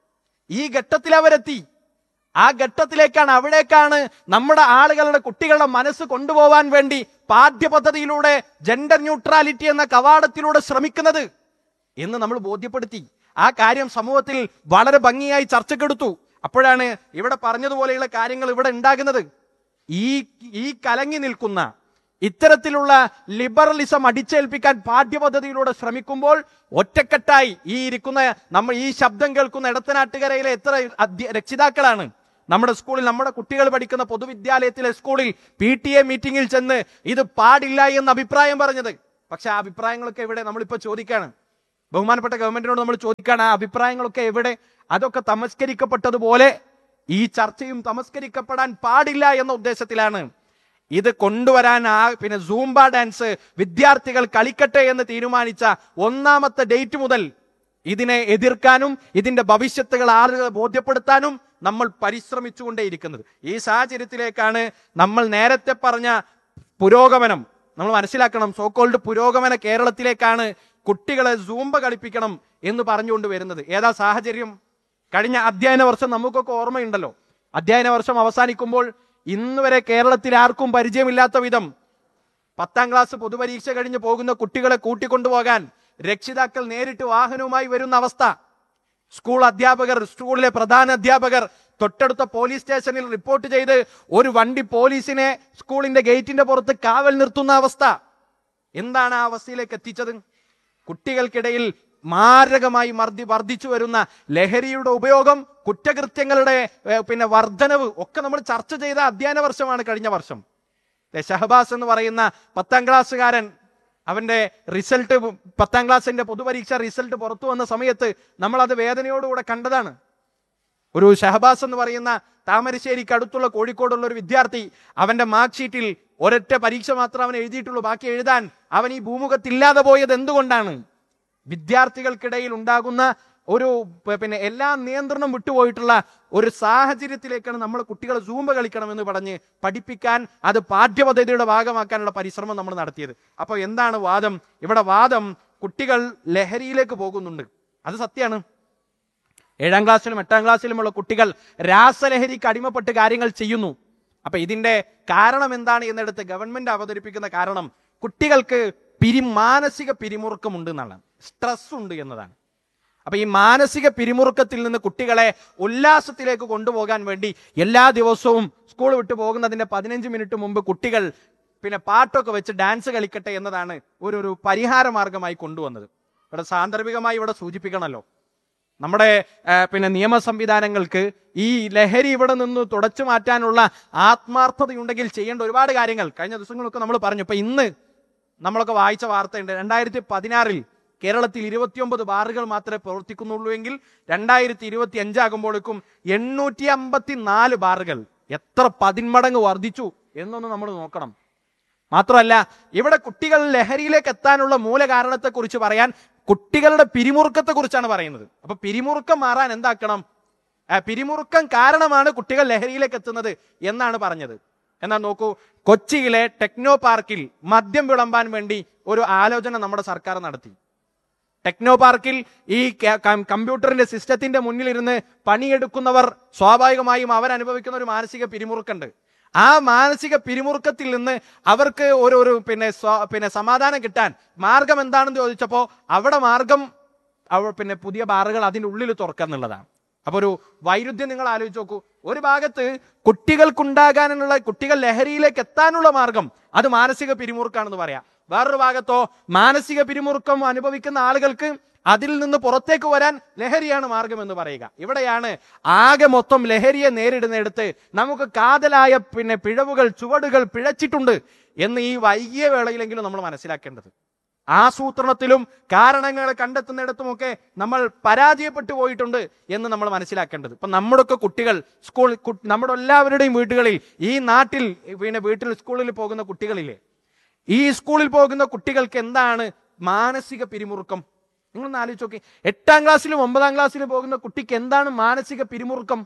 ഈ ഘട്ടത്തിൽ അവരെത്തി ആ ഘട്ടത്തിലേക്കാണ് അവിടേക്കാണ് നമ്മുടെ ആളുകളുടെ കുട്ടികളുടെ മനസ്സ് കൊണ്ടുപോകാൻ വേണ്ടി പാഠ്യപദ്ധതിയിലൂടെ ജെൻഡർ ന്യൂട്രാലിറ്റി എന്ന കവാടത്തിലൂടെ ശ്രമിക്കുന്നത് എന്ന് നമ്മൾ ബോധ്യപ്പെടുത്തി ആ കാര്യം സമൂഹത്തിൽ വളരെ ഭംഗിയായി ചർച്ചക്കെടുത്തു അപ്പോഴാണ് ഇവിടെ പറഞ്ഞതുപോലെയുള്ള കാര്യങ്ങൾ ഇവിടെ ഉണ്ടാകുന്നത് ഈ ഈ കലങ്ങി നിൽക്കുന്ന ഇത്തരത്തിലുള്ള ലിബറലിസം അടിച്ചേൽപ്പിക്കാൻ പാഠ്യപദ്ധതിയിലൂടെ ശ്രമിക്കുമ്പോൾ ഒറ്റക്കെട്ടായി ഈ ഇരിക്കുന്ന നമ്മൾ ഈ ശബ്ദം കേൾക്കുന്ന ഇടത്തനാട്ടുകരയിലെ എത്ര അധ്യ- രക്ഷിതാക്കളാണ് നമ്മുടെ സ്കൂളിൽ നമ്മുടെ കുട്ടികൾ പഠിക്കുന്ന പൊതുവിദ്യാലയത്തിലെ സ്കൂളിൽ പി ടി എ മീറ്റിംഗിൽ ചെന്ന് ഇത് പാടില്ല എന്ന് അഭിപ്രായം പറഞ്ഞത് പക്ഷെ ആ അഭിപ്രായങ്ങളൊക്കെ എവിടെ നമ്മളിപ്പോ ചോദിക്കാണ് ബഹുമാനപ്പെട്ട ഗവൺമെന്റിനോട് നമ്മൾ ചോദിക്കാണ് ആ അഭിപ്രായങ്ങളൊക്കെ എവിടെ അതൊക്കെ തമസ്കരിക്കപ്പെട്ടതുപോലെ ഈ ചർച്ചയും തമസ്കരിക്കപ്പെടാൻ പാടില്ല എന്ന ഉദ്ദേശത്തിലാണ് ഇത് കൊണ്ടുവരാൻ ആ പിന്നെ സൂംബ ഡാൻസ് വിദ്യാർത്ഥികൾ കളിക്കട്ടെ എന്ന് തീരുമാനിച്ച ഒന്നാമത്തെ ഡേറ്റ് മുതൽ ഇതിനെ എതിർക്കാനും ഇതിന്റെ ഭവിഷ്യത്തുകൾ ആളുകളെ ബോധ്യപ്പെടുത്താനും നമ്മൾ പരിശ്രമിച്ചുകൊണ്ടേയിരിക്കുന്നത് ഈ സാഹചര്യത്തിലേക്കാണ് നമ്മൾ നേരത്തെ പറഞ്ഞ പുരോഗമനം നമ്മൾ മനസ്സിലാക്കണം സോക്കോൾഡ് പുരോഗമന കേരളത്തിലേക്കാണ് കുട്ടികളെ സൂമ്പ കളിപ്പിക്കണം എന്ന് പറഞ്ഞുകൊണ്ട് വരുന്നത് ഏതാ സാഹചര്യം കഴിഞ്ഞ അധ്യയന വർഷം നമുക്കൊക്കെ ഓർമ്മയുണ്ടല്ലോ അധ്യയന വർഷം അവസാനിക്കുമ്പോൾ ഇന്ന് വരെ കേരളത്തിൽ ആർക്കും പരിചയമില്ലാത്ത വിധം പത്താം ക്ലാസ് പൊതുപരീക്ഷ കഴിഞ്ഞ് പോകുന്ന കുട്ടികളെ കൂട്ടിക്കൊണ്ടുപോകാൻ രക്ഷിതാക്കൾ നേരിട്ട് വാഹനവുമായി വരുന്ന അവസ്ഥ സ്കൂൾ അധ്യാപകർ സ്കൂളിലെ പ്രധാന അധ്യാപകർ തൊട്ടടുത്ത പോലീസ് സ്റ്റേഷനിൽ റിപ്പോർട്ട് ചെയ്ത് ഒരു വണ്ടി പോലീസിനെ സ്കൂളിന്റെ ഗേറ്റിന്റെ പുറത്ത് കാവൽ നിർത്തുന്ന അവസ്ഥ എന്താണ് ആ അവസ്ഥയിലേക്ക് എത്തിച്ചത് കുട്ടികൾക്കിടയിൽ മാരകമായി മർദ്ദി വർദ്ധിച്ചു വരുന്ന ലഹരിയുടെ ഉപയോഗം കുറ്റകൃത്യങ്ങളുടെ ഏഹ്, പിന്നെ വർധനവ് ഒക്കെ നമ്മൾ ചർച്ച ചെയ്ത അധ്യയന വർഷമാണ് കഴിഞ്ഞ വർഷം ദേ ഷഹബാസ് എന്ന് പറയുന്ന പത്താം ക്ലാസ്സുകാരൻ അവന്റെ റിസൾട്ട് പത്താം ക്ലാസ്സിന്റെ പൊതുപരീക്ഷ റിസൾട്ട് പുറത്തു വന്ന സമയത്ത് നമ്മൾ അത് വേദനയോടുകൂടെ കണ്ടതാണ് ഒരു ഷഹബാസ് എന്ന് പറയുന്ന താമരശ്ശേരിക്ക് അടുത്തുള്ള കോഴിക്കോടുള്ള ഒരു വിദ്യാർത്ഥി അവന്റെ മാർക്ക് ഷീറ്റിൽ ഒരൊറ്റ പരീക്ഷ മാത്രം അവൻ എഴുതിയിട്ടുള്ളൂ ബാക്കി എഴുതാൻ അവൻ ഈ ഭൂമുഖത്തില്ലാതെ പോയത് എന്തുകൊണ്ടാണ് വിദ്യാർത്ഥികൾക്കിടയിൽ ഉണ്ടാകുന്ന ഒരു പ- പിന്നെ എല്ലാ നിയന്ത്രണം വിട്ടുപോയിട്ടുള്ള ഒരു സാഹചര്യത്തിലേക്കാണ് നമ്മൾ കുട്ടികളെ സൂമ്പ കളിക്കണമെന്ന് പറഞ്ഞ് പഠിപ്പിക്കാൻ അത് പാഠ്യപദ്ധതിയുടെ ഭാഗമാക്കാനുള്ള പരിശ്രമം നമ്മൾ നടത്തിയത് അപ്പോൾ എന്താണ് വാദം ഇവിടെ വാദം കുട്ടികൾ ലഹരിയിലേക്ക് പോകുന്നുണ്ട് അത് സത്യമാണ് ഏഴാം ക്ലാസ്സിലും എട്ടാം ക്ലാസ്സിലുമുള്ള കുട്ടികൾ രാസലഹരിക്ക് അടിമപ്പെട്ട് കാര്യങ്ങൾ ചെയ്യുന്നു അപ്പൊ ഇതിന്റെ കാരണം എന്താണ് എന്നെടുത്ത് ഗവൺമെന്റ് അവതരിപ്പിക്കുന്ന കാരണം കുട്ടികൾക്ക് പിരി മാനസിക പിരിമുറുക്കമുണ്ട് എന്നാണ് സ്ട്രെസ് ഉണ്ട് എന്നതാണ് അപ്പൊ ഈ മാനസിക പിരിമുറുക്കത്തിൽ നിന്ന് കുട്ടികളെ ഉല്ലാസത്തിലേക്ക് കൊണ്ടുപോകാൻ വേണ്ടി എല്ലാ ദിവസവും സ്കൂൾ വിട്ടു പോകുന്നതിന്റെ പതിനഞ്ച് മിനിറ്റ് മുമ്പ് കുട്ടികൾ പിന്നെ പാട്ടൊക്കെ വെച്ച് ഡാൻസ് കളിക്കട്ടെ എന്നതാണ് ഒരു ഒരു പരിഹാര മാർഗമായി കൊണ്ടുവന്നത് ഇവിടെ സാന്ദർഭികമായി ഇവിടെ സൂചിപ്പിക്കണമല്ലോ നമ്മുടെ ആ, പിന്നെ നിയമ സംവിധാനങ്ങൾക്ക് ഈ ലഹരി ഇവിടെ നിന്ന് തുടച്ചു മാറ്റാനുള്ള ആത്മാർത്ഥതയുണ്ടെങ്കിൽ ചെയ്യേണ്ട ഒരുപാട് കാര്യങ്ങൾ കഴിഞ്ഞ ദിവസങ്ങളൊക്കെ നമ്മൾ പറഞ്ഞു ഇപ്പൊ ഇന്ന് നമ്മളൊക്കെ വായിച്ച വാർത്തയുണ്ട് രണ്ടായിരത്തി പതിനാറിൽ കേരളത്തിൽ ഇരുപത്തിയൊമ്പത് ബാറുകൾ മാത്രമേ പ്രവർത്തിക്കുന്നുള്ളൂ എങ്കിൽ രണ്ടായിരത്തി ഇരുപത്തി അഞ്ചാകുമ്പോഴേക്കും എണ്ണൂറ്റി അമ്പത്തി നാല് ബാറുകൾ എത്ര പതിന്മടങ്ങ് വർദ്ധിച്ചു എന്നൊന്ന് നമ്മൾ നോക്കണം മാത്രമല്ല ഇവിടെ കുട്ടികൾ ലഹരിയിലേക്ക് എത്താനുള്ള മൂല കാരണത്തെക്കുറിച്ച് പറയാൻ കുട്ടികളുടെ പിരിമുറുക്കത്തെ കുറിച്ചാണ് പറയുന്നത് അപ്പൊ പിരിമുറുക്കം മാറാൻ എന്താക്കണം ആ, പിരിമുറുക്കം കാരണമാണ് കുട്ടികൾ ലഹരിയിലേക്ക് എത്തുന്നത് എന്നാണ് പറഞ്ഞത് എന്നാൽ നോക്കൂ കൊച്ചിയിലെ ടെക്നോ പാർക്കിൽ മദ്യം വിളമ്പാൻ വേണ്ടി ഒരു ആലോചന നമ്മുടെ സർക്കാർ നടത്തി ടെക്നോ പാർക്കിൽ ഈ ക- കം- കമ്പ്യൂട്ടറിന്റെ സിസ്റ്റത്തിന്റെ മുന്നിലിരുന്ന് പണിയെടുക്കുന്നവർ സ്വാഭാവികമായും അവരനുഭവിക്കുന്ന ഒരു മാനസിക പിരിമുറുക്കുണ്ട് ആ മാനസിക പിരിമുറുക്കത്തിൽ നിന്ന് അവർക്ക് ഒരു ഒരു പിന്നെ സ്വ- പിന്നെ സമാധാനം കിട്ടാൻ മാർഗം എന്താണെന്ന് ചോദിച്ചപ്പോൾ അവിടെ മാർഗം അവ പിന്നെ പുതിയ ബാറുകൾ അതിൻ്റെ ഉള്ളിൽ തുറക്കുക എന്നുള്ളതാണ് അപ്പൊ ഒരു വൈരുദ്ധ്യം നിങ്ങൾ ആലോചിച്ച് നോക്കൂ ഒരു ഭാഗത്ത് കുട്ടികൾക്കുണ്ടാകാനുള്ള കുട്ടികൾ ലഹരിയിലേക്ക് എത്താനുള്ള മാർഗം അത് മാനസിക പിരിമുറുക്കാണെന്ന് പറയാം വേറൊരു ഭാഗത്തോ മാനസിക പിരിമുറുക്കം അനുഭവിക്കുന്ന ആളുകൾക്ക് അതിൽ നിന്ന് പുറത്തേക്ക് വരാൻ ലഹരിയാണ് മാർഗം എന്ന് പറയുക ഇവിടെയാണ് ആകെ മൊത്തം ലഹരിയെ നേരിടുന്നിടത്ത് നമുക്ക് കാതലായ പിന്നെ പിഴവുകൾ ചുവടുകൾ പിഴച്ചിട്ടുണ്ട് എന്ന് ഈ വൈകിയ വേളയിലെങ്കിലും നമ്മൾ മനസ്സിലാക്കേണ്ടത് ആസൂത്രണത്തിലും കാരണങ്ങൾ കണ്ടെത്തുന്നിടത്തുമൊക്കെ നമ്മൾ പരാജയപ്പെട്ടു പോയിട്ടുണ്ട് എന്ന് നമ്മൾ മനസ്സിലാക്കേണ്ടത് ഇപ്പൊ നമ്മുടെയൊക്കെ കുട്ടികൾ സ്കൂൾ കു- നമ്മുടെ എല്ലാവരുടെയും വീടുകളിൽ ഈ നാട്ടിൽ പിന്നെ വീട്ടിൽ സ്കൂളിൽ പോകുന്ന കുട്ടികളില്ലേ ഈ സ്കൂളിൽ പോകുന്ന കുട്ടികൾക്ക് എന്താണ് മാനസിക പിരിമുറുക്കം നിങ്ങളൊന്ന് ആലോചിച്ച് നോക്കി എട്ടാം ക്ലാസ്സിലും ഒമ്പതാം ക്ലാസ്സിലും പോകുന്ന കുട്ടിക്ക് എന്താണ് മാനസിക പിരിമുറുക്കം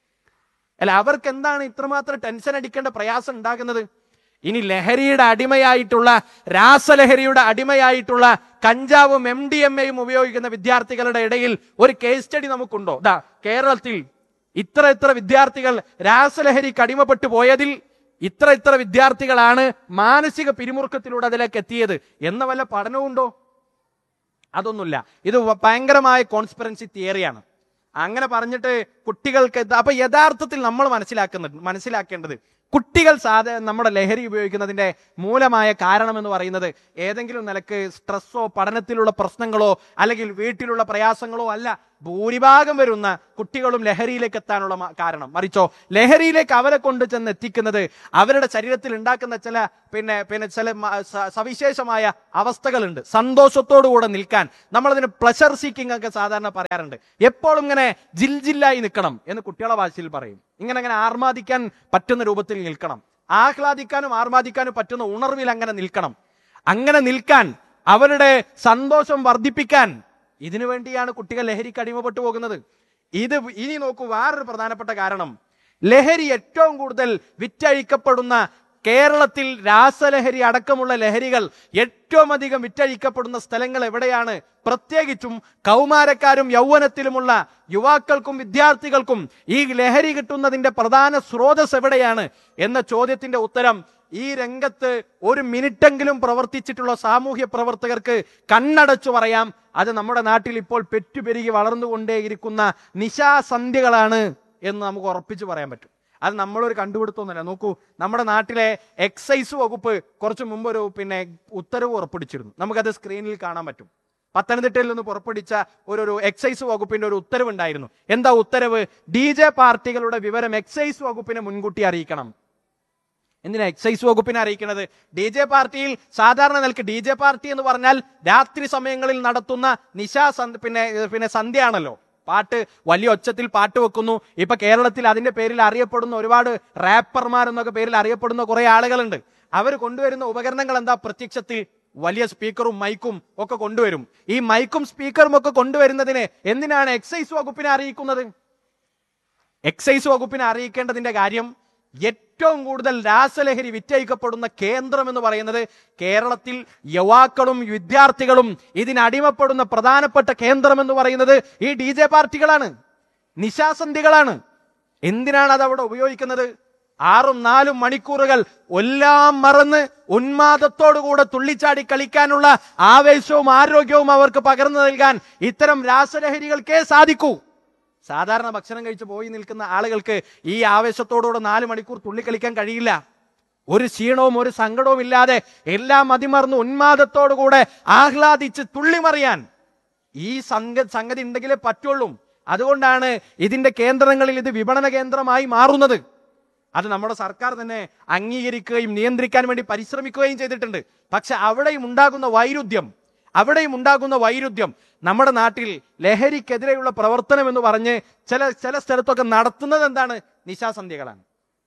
അല്ല അവർക്ക് എന്താണ് ഇത്രമാത്രം ടെൻഷൻ അടിക്കേണ്ട പ്രയാസം ഉണ്ടാകുന്നത് ഇനി ലഹരിയുടെ അടിമയായിട്ടുള്ള രാസലഹരിയുടെ അടിമയായിട്ടുള്ള കഞ്ചാവും എം ഡി എം എയും ഉപയോഗിക്കുന്ന വിദ്യാർത്ഥികളുടെ ഇടയിൽ ഒരു കേസ് സ്റ്റഡി നമുക്കുണ്ടോ ദാ കേരളത്തിൽ ഇത്ര ഇത്ര വിദ്യാർത്ഥികൾ രാസലഹരിക്ക് അടിമപ്പെട്ടു പോയതിൽ ഇത്ര ഇത്ര വിദ്യാർത്ഥികളാണ് മാനസിക പിരിമുറുക്കത്തിലൂടെ അതിലേക്ക് എത്തിയത് എന്ന വല്ല പഠനവുണ്ടോ അതൊന്നുമില്ല ഇത് വ- ഭയങ്കരമായ കോൺസ്പിറൻസി തിയറിയാണ് അങ്ങനെ പറഞ്ഞിട്ട് കുട്ടികൾക്ക് ഇത് അപ്പൊ യഥാർത്ഥത്തിൽ നമ്മൾ മനസ്സിലാക്കുന്നുണ്ട് മനസ്സിലാക്കേണ്ടത് കുട്ടികൾ സാധാ നമ്മുടെ ലഹരി ഉപയോഗിക്കുന്നതിന്റെ മൂലമായ കാരണം എന്ന് പറയുന്നത് ഏതെങ്കിലും നിലക്ക് സ്ട്രെസ്സോ പഠനത്തിലുള്ള പ്രശ്നങ്ങളോ അല്ലെങ്കിൽ വീട്ടിലുള്ള പ്രയാസങ്ങളോ അല്ല ഭൂരിഭാഗം വരുന്ന കുട്ടികളും ലഹരിയിലേക്ക് എത്താനുള്ള മ- കാരണം മറിച്ചോ ലഹരിയിലേക്ക് അവരെ കൊണ്ട് ചെന്ന് എത്തിക്കുന്നത് അവരുടെ ശരീരത്തിൽ ഉണ്ടാക്കുന്ന ചില പിന്നെ പിന്നെ ചില മ- സ- സവിശേഷമായ അവസ്ഥകളുണ്ട് സന്തോഷത്തോടുകൂടെ നിൽക്കാൻ നമ്മളതിന് പ്ലഷർ സീക്കിംഗ് ഒക്കെ സാധാരണ പറയാറുണ്ട് എപ്പോഴും ഇങ്ങനെ ജിൽ ജില്ലായി നിൽക്കണം എന്ന് കുട്ടികളെ ഭാഷയിൽ പറയും ഇങ്ങനെ അങ്ങനെ ആർമാദിക്കാൻ പറ്റുന്ന രൂപത്തിൽ നിൽക്കണം ആഹ്ലാദിക്കാനും ആർമാദിക്കാനും പറ്റുന്ന ഉണർവിൽ അങ്ങനെ നിൽക്കണം അങ്ങനെ നിൽക്കാൻ അവരുടെ സന്തോഷം വർദ്ധിപ്പിക്കാൻ ഇതിനു വേണ്ടിയാണ് കുട്ടികൾ ലഹരിക്ക് അടിമപ്പെട്ടു പോകുന്നത് ഇത് ഇനി നോക്കൂ വേറൊരു പ്രധാനപ്പെട്ട കാരണം ലഹരി ഏറ്റവും കൂടുതൽ വിറ്റഴിക്കപ്പെടുന്ന കേരളത്തിൽ രാസലഹരി അടക്കമുള്ള ലഹരികൾ ഏറ്റവും അധികം വിറ്റഴിക്കപ്പെടുന്ന സ്ഥലങ്ങൾ എവിടെയാണ് പ്രത്യേകിച്ചും കൗമാരക്കാരും യൗവനത്തിലുമുള്ള യുവാക്കൾക്കും വിദ്യാർത്ഥികൾക്കും ഈ ലഹരി കിട്ടുന്നതിന്റെ പ്രധാന സ്രോതസ് എവിടെയാണ് എന്ന ചോദ്യത്തിന്റെ ഉത്തരം ഈ രംഗത്ത് ഒരു മിനിറ്റെങ്കിലും പ്രവർത്തിച്ചിട്ടുള്ള സാമൂഹ്യ പ്രവർത്തകർക്ക് കണ്ണടച്ചു പറയാം അത് നമ്മുടെ നാട്ടിൽ ഇപ്പോൾ പെറ്റുപെരുകി വളർന്നുകൊണ്ടേയിരിക്കുന്ന നിശാസന്ധ്യകളാണ് എന്ന് നമുക്ക് ഉറപ്പിച്ചു പറയാൻ പറ്റും അത് നമ്മളൊരു കണ്ടുപിടുത്തമൊന്നുമല്ല നോക്കൂ നമ്മുടെ നാട്ടിലെ എക്സൈസ് വകുപ്പ് കുറച്ച് മുമ്പ് ഒരു പിന്നെ ഉത്തരവ് ഉറപ്പിടിച്ചിരുന്നു നമുക്കത് സ്ക്രീനിൽ കാണാൻ പറ്റും പത്തനംതിട്ടയിൽ നിന്ന് പുറപ്പെടുവിച്ച ഒരു ഒരു എക്സൈസ് വകുപ്പിന്റെ ഒരു ഉത്തരവുണ്ടായിരുന്നു എന്താ ഉത്തരവ് ഡി ജെ പാർട്ടികളുടെ വിവരം എക്സൈസ് വകുപ്പിനെ മുൻകൂട്ടി അറിയിക്കണം എന്തിനാ എക്സൈസ് വകുപ്പിനെ അറിയിക്കുന്നത് ഡി ജെ പാർട്ടിയിൽ സാധാരണ നിലക്ക് ഡി ജെ പാർട്ടി എന്ന് പറഞ്ഞാൽ രാത്രി സമയങ്ങളിൽ നടത്തുന്ന നിശാ സന്ധ്യ പിന്നെ പിന്നെ സന്ധ്യയാണല്ലോ പാട്ട് വലിയ ഒച്ചത്തിൽ പാട്ട് വെക്കുന്നു ഇപ്പൊ കേരളത്തിൽ അതിന്റെ പേരിൽ അറിയപ്പെടുന്ന ഒരുപാട് റാപ്പർമാർ എന്നൊക്കെ പേരിൽ അറിയപ്പെടുന്ന കുറെ ആളുകളുണ്ട് അവർ കൊണ്ടുവരുന്ന ഉപകരണങ്ങൾ എന്താ പ്രത്യക്ഷത്തിൽ വലിയ സ്പീക്കറും മൈക്കും ഒക്കെ കൊണ്ടുവരും ഈ മൈക്കും സ്പീക്കറും ഒക്കെ കൊണ്ടുവരുന്നതിന് എന്തിനാണ് എക്സൈസ് വകുപ്പിനെ അറിയിക്കുന്നത് എക്സൈസ് വകുപ്പിനെ അറിയിക്കേണ്ടതിന്റെ കാര്യം ഏറ്റവും കൂടുതൽ രാസലഹരി വിറ്റഴിക്കപ്പെടുന്ന കേന്ദ്രം എന്ന് പറയുന്നത് കേരളത്തിൽ യുവാക്കളും വിദ്യാർത്ഥികളും ഇതിനടിമപ്പെടുന്ന പ്രധാനപ്പെട്ട കേന്ദ്രം എന്ന് പറയുന്നത് ഈ ഡി ജെ പാർട്ടികളാണ് നിശാസന്ധികളാണ് എന്തിനാണ് അത് അവിടെ ഉപയോഗിക്കുന്നത് ആറും നാലും മണിക്കൂറുകൾ എല്ലാം മറന്ന് ഉന്മാദത്തോടുകൂടെ തുള്ളിച്ചാടി കളിക്കാനുള്ള ആവേശവും ആരോഗ്യവും അവർക്ക് പകർന്നു നൽകാൻ ഇത്തരം രാസലഹരികൾക്കേ സാധിക്കൂ സാധാരണ ഭക്ഷണം കഴിച്ച് പോയി നിൽക്കുന്ന ആളുകൾക്ക് ഈ ആവേശത്തോടുകൂടെ നാല് മണിക്കൂർ തുള്ളിക്കളിക്കാൻ കഴിയില്ല ഒരു ക്ഷീണവും ഒരു സങ്കടവും ഇല്ലാതെ എല്ലാം മതിമറന്ന് ഉന്മാദത്തോടുകൂടെ ആഹ്ലാദിച്ച് തുള്ളിമറിയാൻ ഈ സംഗ സംഗതി ഉണ്ടെങ്കിലേ പറ്റുള്ളൂ അതുകൊണ്ടാണ് ഇതിന്റെ കേന്ദ്രങ്ങളിൽ ഇത് വിപണന കേന്ദ്രമായി മാറുന്നത് അത് നമ്മുടെ സർക്കാർ തന്നെ അംഗീകരിക്കുകയും നിയന്ത്രിക്കാൻ വേണ്ടി പരിശ്രമിക്കുകയും ചെയ്തിട്ടുണ്ട് പക്ഷെ അവിടെയും ഉണ്ടാകുന്ന വൈരുദ്ധ്യം അവിടെയും ഉണ്ടാകുന്ന വൈരുദ്ധ്യം നമ്മുടെ നാട്ടിൽ ലഹരിക്കെതിരെയുള്ള പ്രവർത്തനം എന്ന് പറഞ്ഞ് ചില ചില സ്ഥലത്തൊക്കെ നടത്തുന്നത് എന്താണ് നിശാസന്ധ്യകളാണ്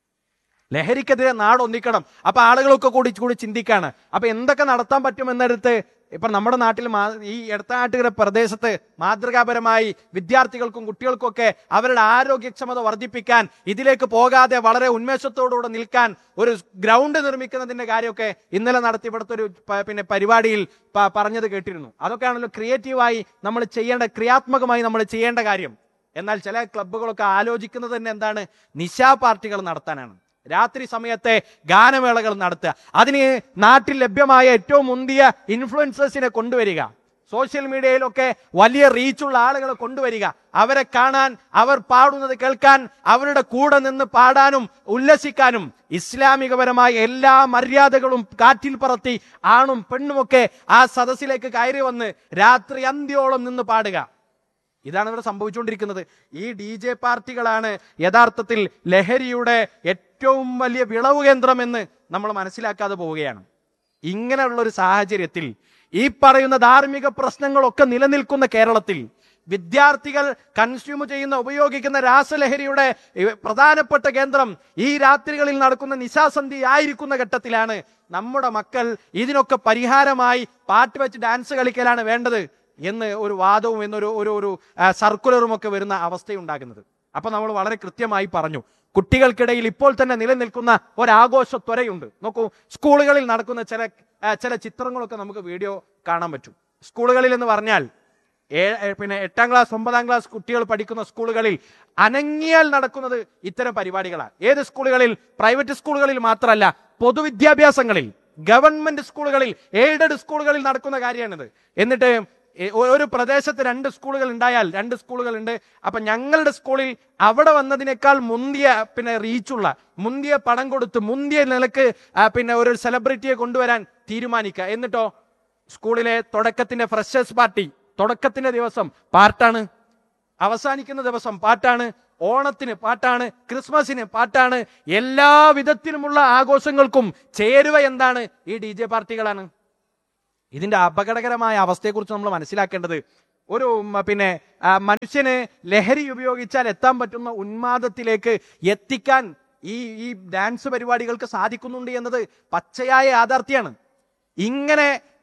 ലഹരിക്കെതിരെ നാട് ഒന്നിക്കണം അപ്പൊ ആളുകളൊക്കെ കൂടി കൂടി ചിന്തിക്കാണ് അപ്പൊ എന്തൊക്കെ നടത്താൻ പറ്റുമെന്നടുത്ത് ഇപ്പൊ നമ്മുടെ നാട്ടിൽ മാ- ഈ എടത്തനാട്ടുകര പ്രദേശത്ത് മാതൃകാപരമായി വിദ്യാർത്ഥികൾക്കും കുട്ടികൾക്കൊക്കെ അവരുടെ ആരോഗ്യക്ഷമത വർദ്ധിപ്പിക്കാൻ ഇതിലേക്ക് പോകാതെ വളരെ ഉന്മേഷത്തോടുകൂടെ നിൽക്കാൻ ഒരു ഗ്രൗണ്ട് നിർമ്മിക്കുന്നതിന്റെ കാര്യമൊക്കെ ഇന്നലെ നടത്തി ഇവിടുത്തെ ഒരു പ- പിന്നെ പരിപാടിയിൽ പ- പറഞ്ഞത് കേട്ടിരുന്നു അതൊക്കെയാണല്ലോ ക്രിയേറ്റീവായി നമ്മൾ ചെയ്യേണ്ട ക്രിയാത്മകമായി നമ്മൾ ചെയ്യേണ്ട കാര്യം എന്നാൽ ചില ക്ലബ്ബുകളൊക്കെ ആലോചിക്കുന്നത് തന്നെ എന്താണ് നിശാ പാർട്ടികൾ നടത്താനാണ് രാത്രി സമയത്തെ ഗാനമേളകൾ നടത്തുക അതിന് നാട്ടിൽ ലഭ്യമായ ഏറ്റവും മുന്തിയ ഇൻഫ്ലുവൻസേഴ്സിനെ കൊണ്ടുവരിക സോഷ്യൽ മീഡിയയിലൊക്കെ വലിയ റീച്ചുള്ള ആളുകളെ കൊണ്ടുവരിക അവരെ കാണാൻ അവർ പാടുന്നത് കേൾക്കാൻ അവരുടെ കൂടെ നിന്ന് പാടാനും ഉല്ലസിക്കാനും ഇസ്ലാമികപരമായ എല്ലാ മര്യാദകളും കാറ്റിൽ പറത്തി ആണും പെണ്ണുമൊക്കെ ആ സദസ്സിലേക്ക് കയറി വന്ന് രാത്രി അന്ത്യോളം നിന്ന് പാടുക ഇതാണ് ഇവിടെ സംഭവിച്ചുകൊണ്ടിരിക്കുന്നത് ഈ ഡി ജെ പാർട്ടികളാണ് യഥാർത്ഥത്തിൽ ലഹരിയുടെ ഏറ്റവും വലിയ വിളവ് കേന്ദ്രമെന്ന് നമ്മൾ മനസ്സിലാക്കാതെ പോവുകയാണ് ഇങ്ങനെയുള്ള ഒരു സാഹചര്യത്തിൽ ഈ പറയുന്ന ധാർമ്മിക പ്രശ്നങ്ങളൊക്കെ നിലനിൽക്കുന്ന കേരളത്തിൽ വിദ്യാർത്ഥികൾ കൺസ്യൂം ചെയ്യുന്ന ഉപയോഗിക്കുന്ന രാസലഹരിയുടെ ഏഹ്, പ്രധാനപ്പെട്ട കേന്ദ്രം ഈ രാത്രികളിൽ നടക്കുന്ന നിശാസന്ധി ആയിരിക്കുന്ന ഘട്ടത്തിലാണ് നമ്മുടെ മക്കൾ ഇതിനൊക്കെ പരിഹാരമായി പാട്ട് വെച്ച് ഡാൻസ് കളിക്കലാണ് വേണ്ടത് എന്ന് ഒരു വാദവും എന്നൊരു ഒരു ഒരു ആ, സർക്കുലറും ഒക്കെ വരുന്ന അവസ്ഥയുണ്ടാകുന്നത് അപ്പൊ നമ്മൾ വളരെ കൃത്യമായി പറഞ്ഞു കുട്ടികൾക്കിടയിൽ ഇപ്പോൾ തന്നെ നിലനിൽക്കുന്ന ഒരാഘോഷ ത്വരയുണ്ട് നോക്കൂ സ്കൂളുകളിൽ നടക്കുന്ന ചില ആ, ചില ചിത്രങ്ങളൊക്കെ നമുക്ക് വീഡിയോ കാണാൻ പറ്റും സ്കൂളുകളിൽ എന്ന് പറഞ്ഞാൽ ഏ- ഏ- പിന്നെ എട്ടാം ക്ലാസ് ഒമ്പതാം ക്ലാസ് കുട്ടികൾ പഠിക്കുന്ന സ്കൂളുകളിൽ അനങ്ങിയാൽ നടക്കുന്നത് ഇത്തരം പരിപാടികളാണ് ഏത് സ്കൂളുകളിൽ പ്രൈവറ്റ് സ്കൂളുകളിൽ മാത്രമല്ല പൊതുവിദ്യാഭ്യാസങ്ങളിൽ ഗവൺമെന്റ് സ്കൂളുകളിൽ എയ്ഡഡ് സ്കൂളുകളിൽ നടക്കുന്ന കാര്യമാണിത് എന്നിട്ട് എ- ഒരു പ്രദേശത്ത് രണ്ട് സ്കൂളുകൾ ഉണ്ടായാൽ രണ്ട് സ്കൂളുകൾ ഉണ്ട് അപ്പൊ ഞങ്ങളുടെ സ്കൂളിൽ അവിടെ വന്നതിനേക്കാൾ മുന്തിയ പിന്നെ റീച്ചുള്ള മുന്തിയ പണം കൊടുത്ത് മുന്തിയ നിലക്ക് ആ, പിന്നെ ഒരു സെലിബ്രിറ്റിയെ കൊണ്ടുവരാൻ തീരുമാനിക്കുക എന്നിട്ടോ സ്കൂളിലെ തുടക്കത്തിന്റെ ഫ്രഷേഴ്സ് പാർട്ടി തുടക്കത്തിന്റെ ദിവസം പാട്ടാണ് അവസാനിക്കുന്ന ദിവസം പാട്ടാണ് ഓണത്തിന് പാട്ടാണ് ക്രിസ്മസിന് പാട്ടാണ് എല്ലാ വിധത്തിലുമുള്ള ആഘോഷങ്ങൾക്കും ചേരുവ എന്താണ് ഈ ഡി ജെ പാർട്ടികളാണ് ഇതിന്റെ അപകടകരമായ അവസ്ഥയെക്കുറിച്ച് നമ്മൾ മനസ്സിലാക്കേണ്ടത് ഒരു ഉം, പിന്നെ ആ, മനുഷ്യന് ലഹരി ഉപയോഗിച്ചാൽ എത്താൻ പറ്റുന്ന ഉന്മാദത്തിലേക്ക് എത്തിക്കാൻ ഈ ഈ ഡാൻസ് പരിപാടികൾക്ക് സാധിക്കുന്നുണ്ട് എന്നത് പച്ചയായ യാഥാർത്ഥ്യമാണ് ഇങ്ങനെ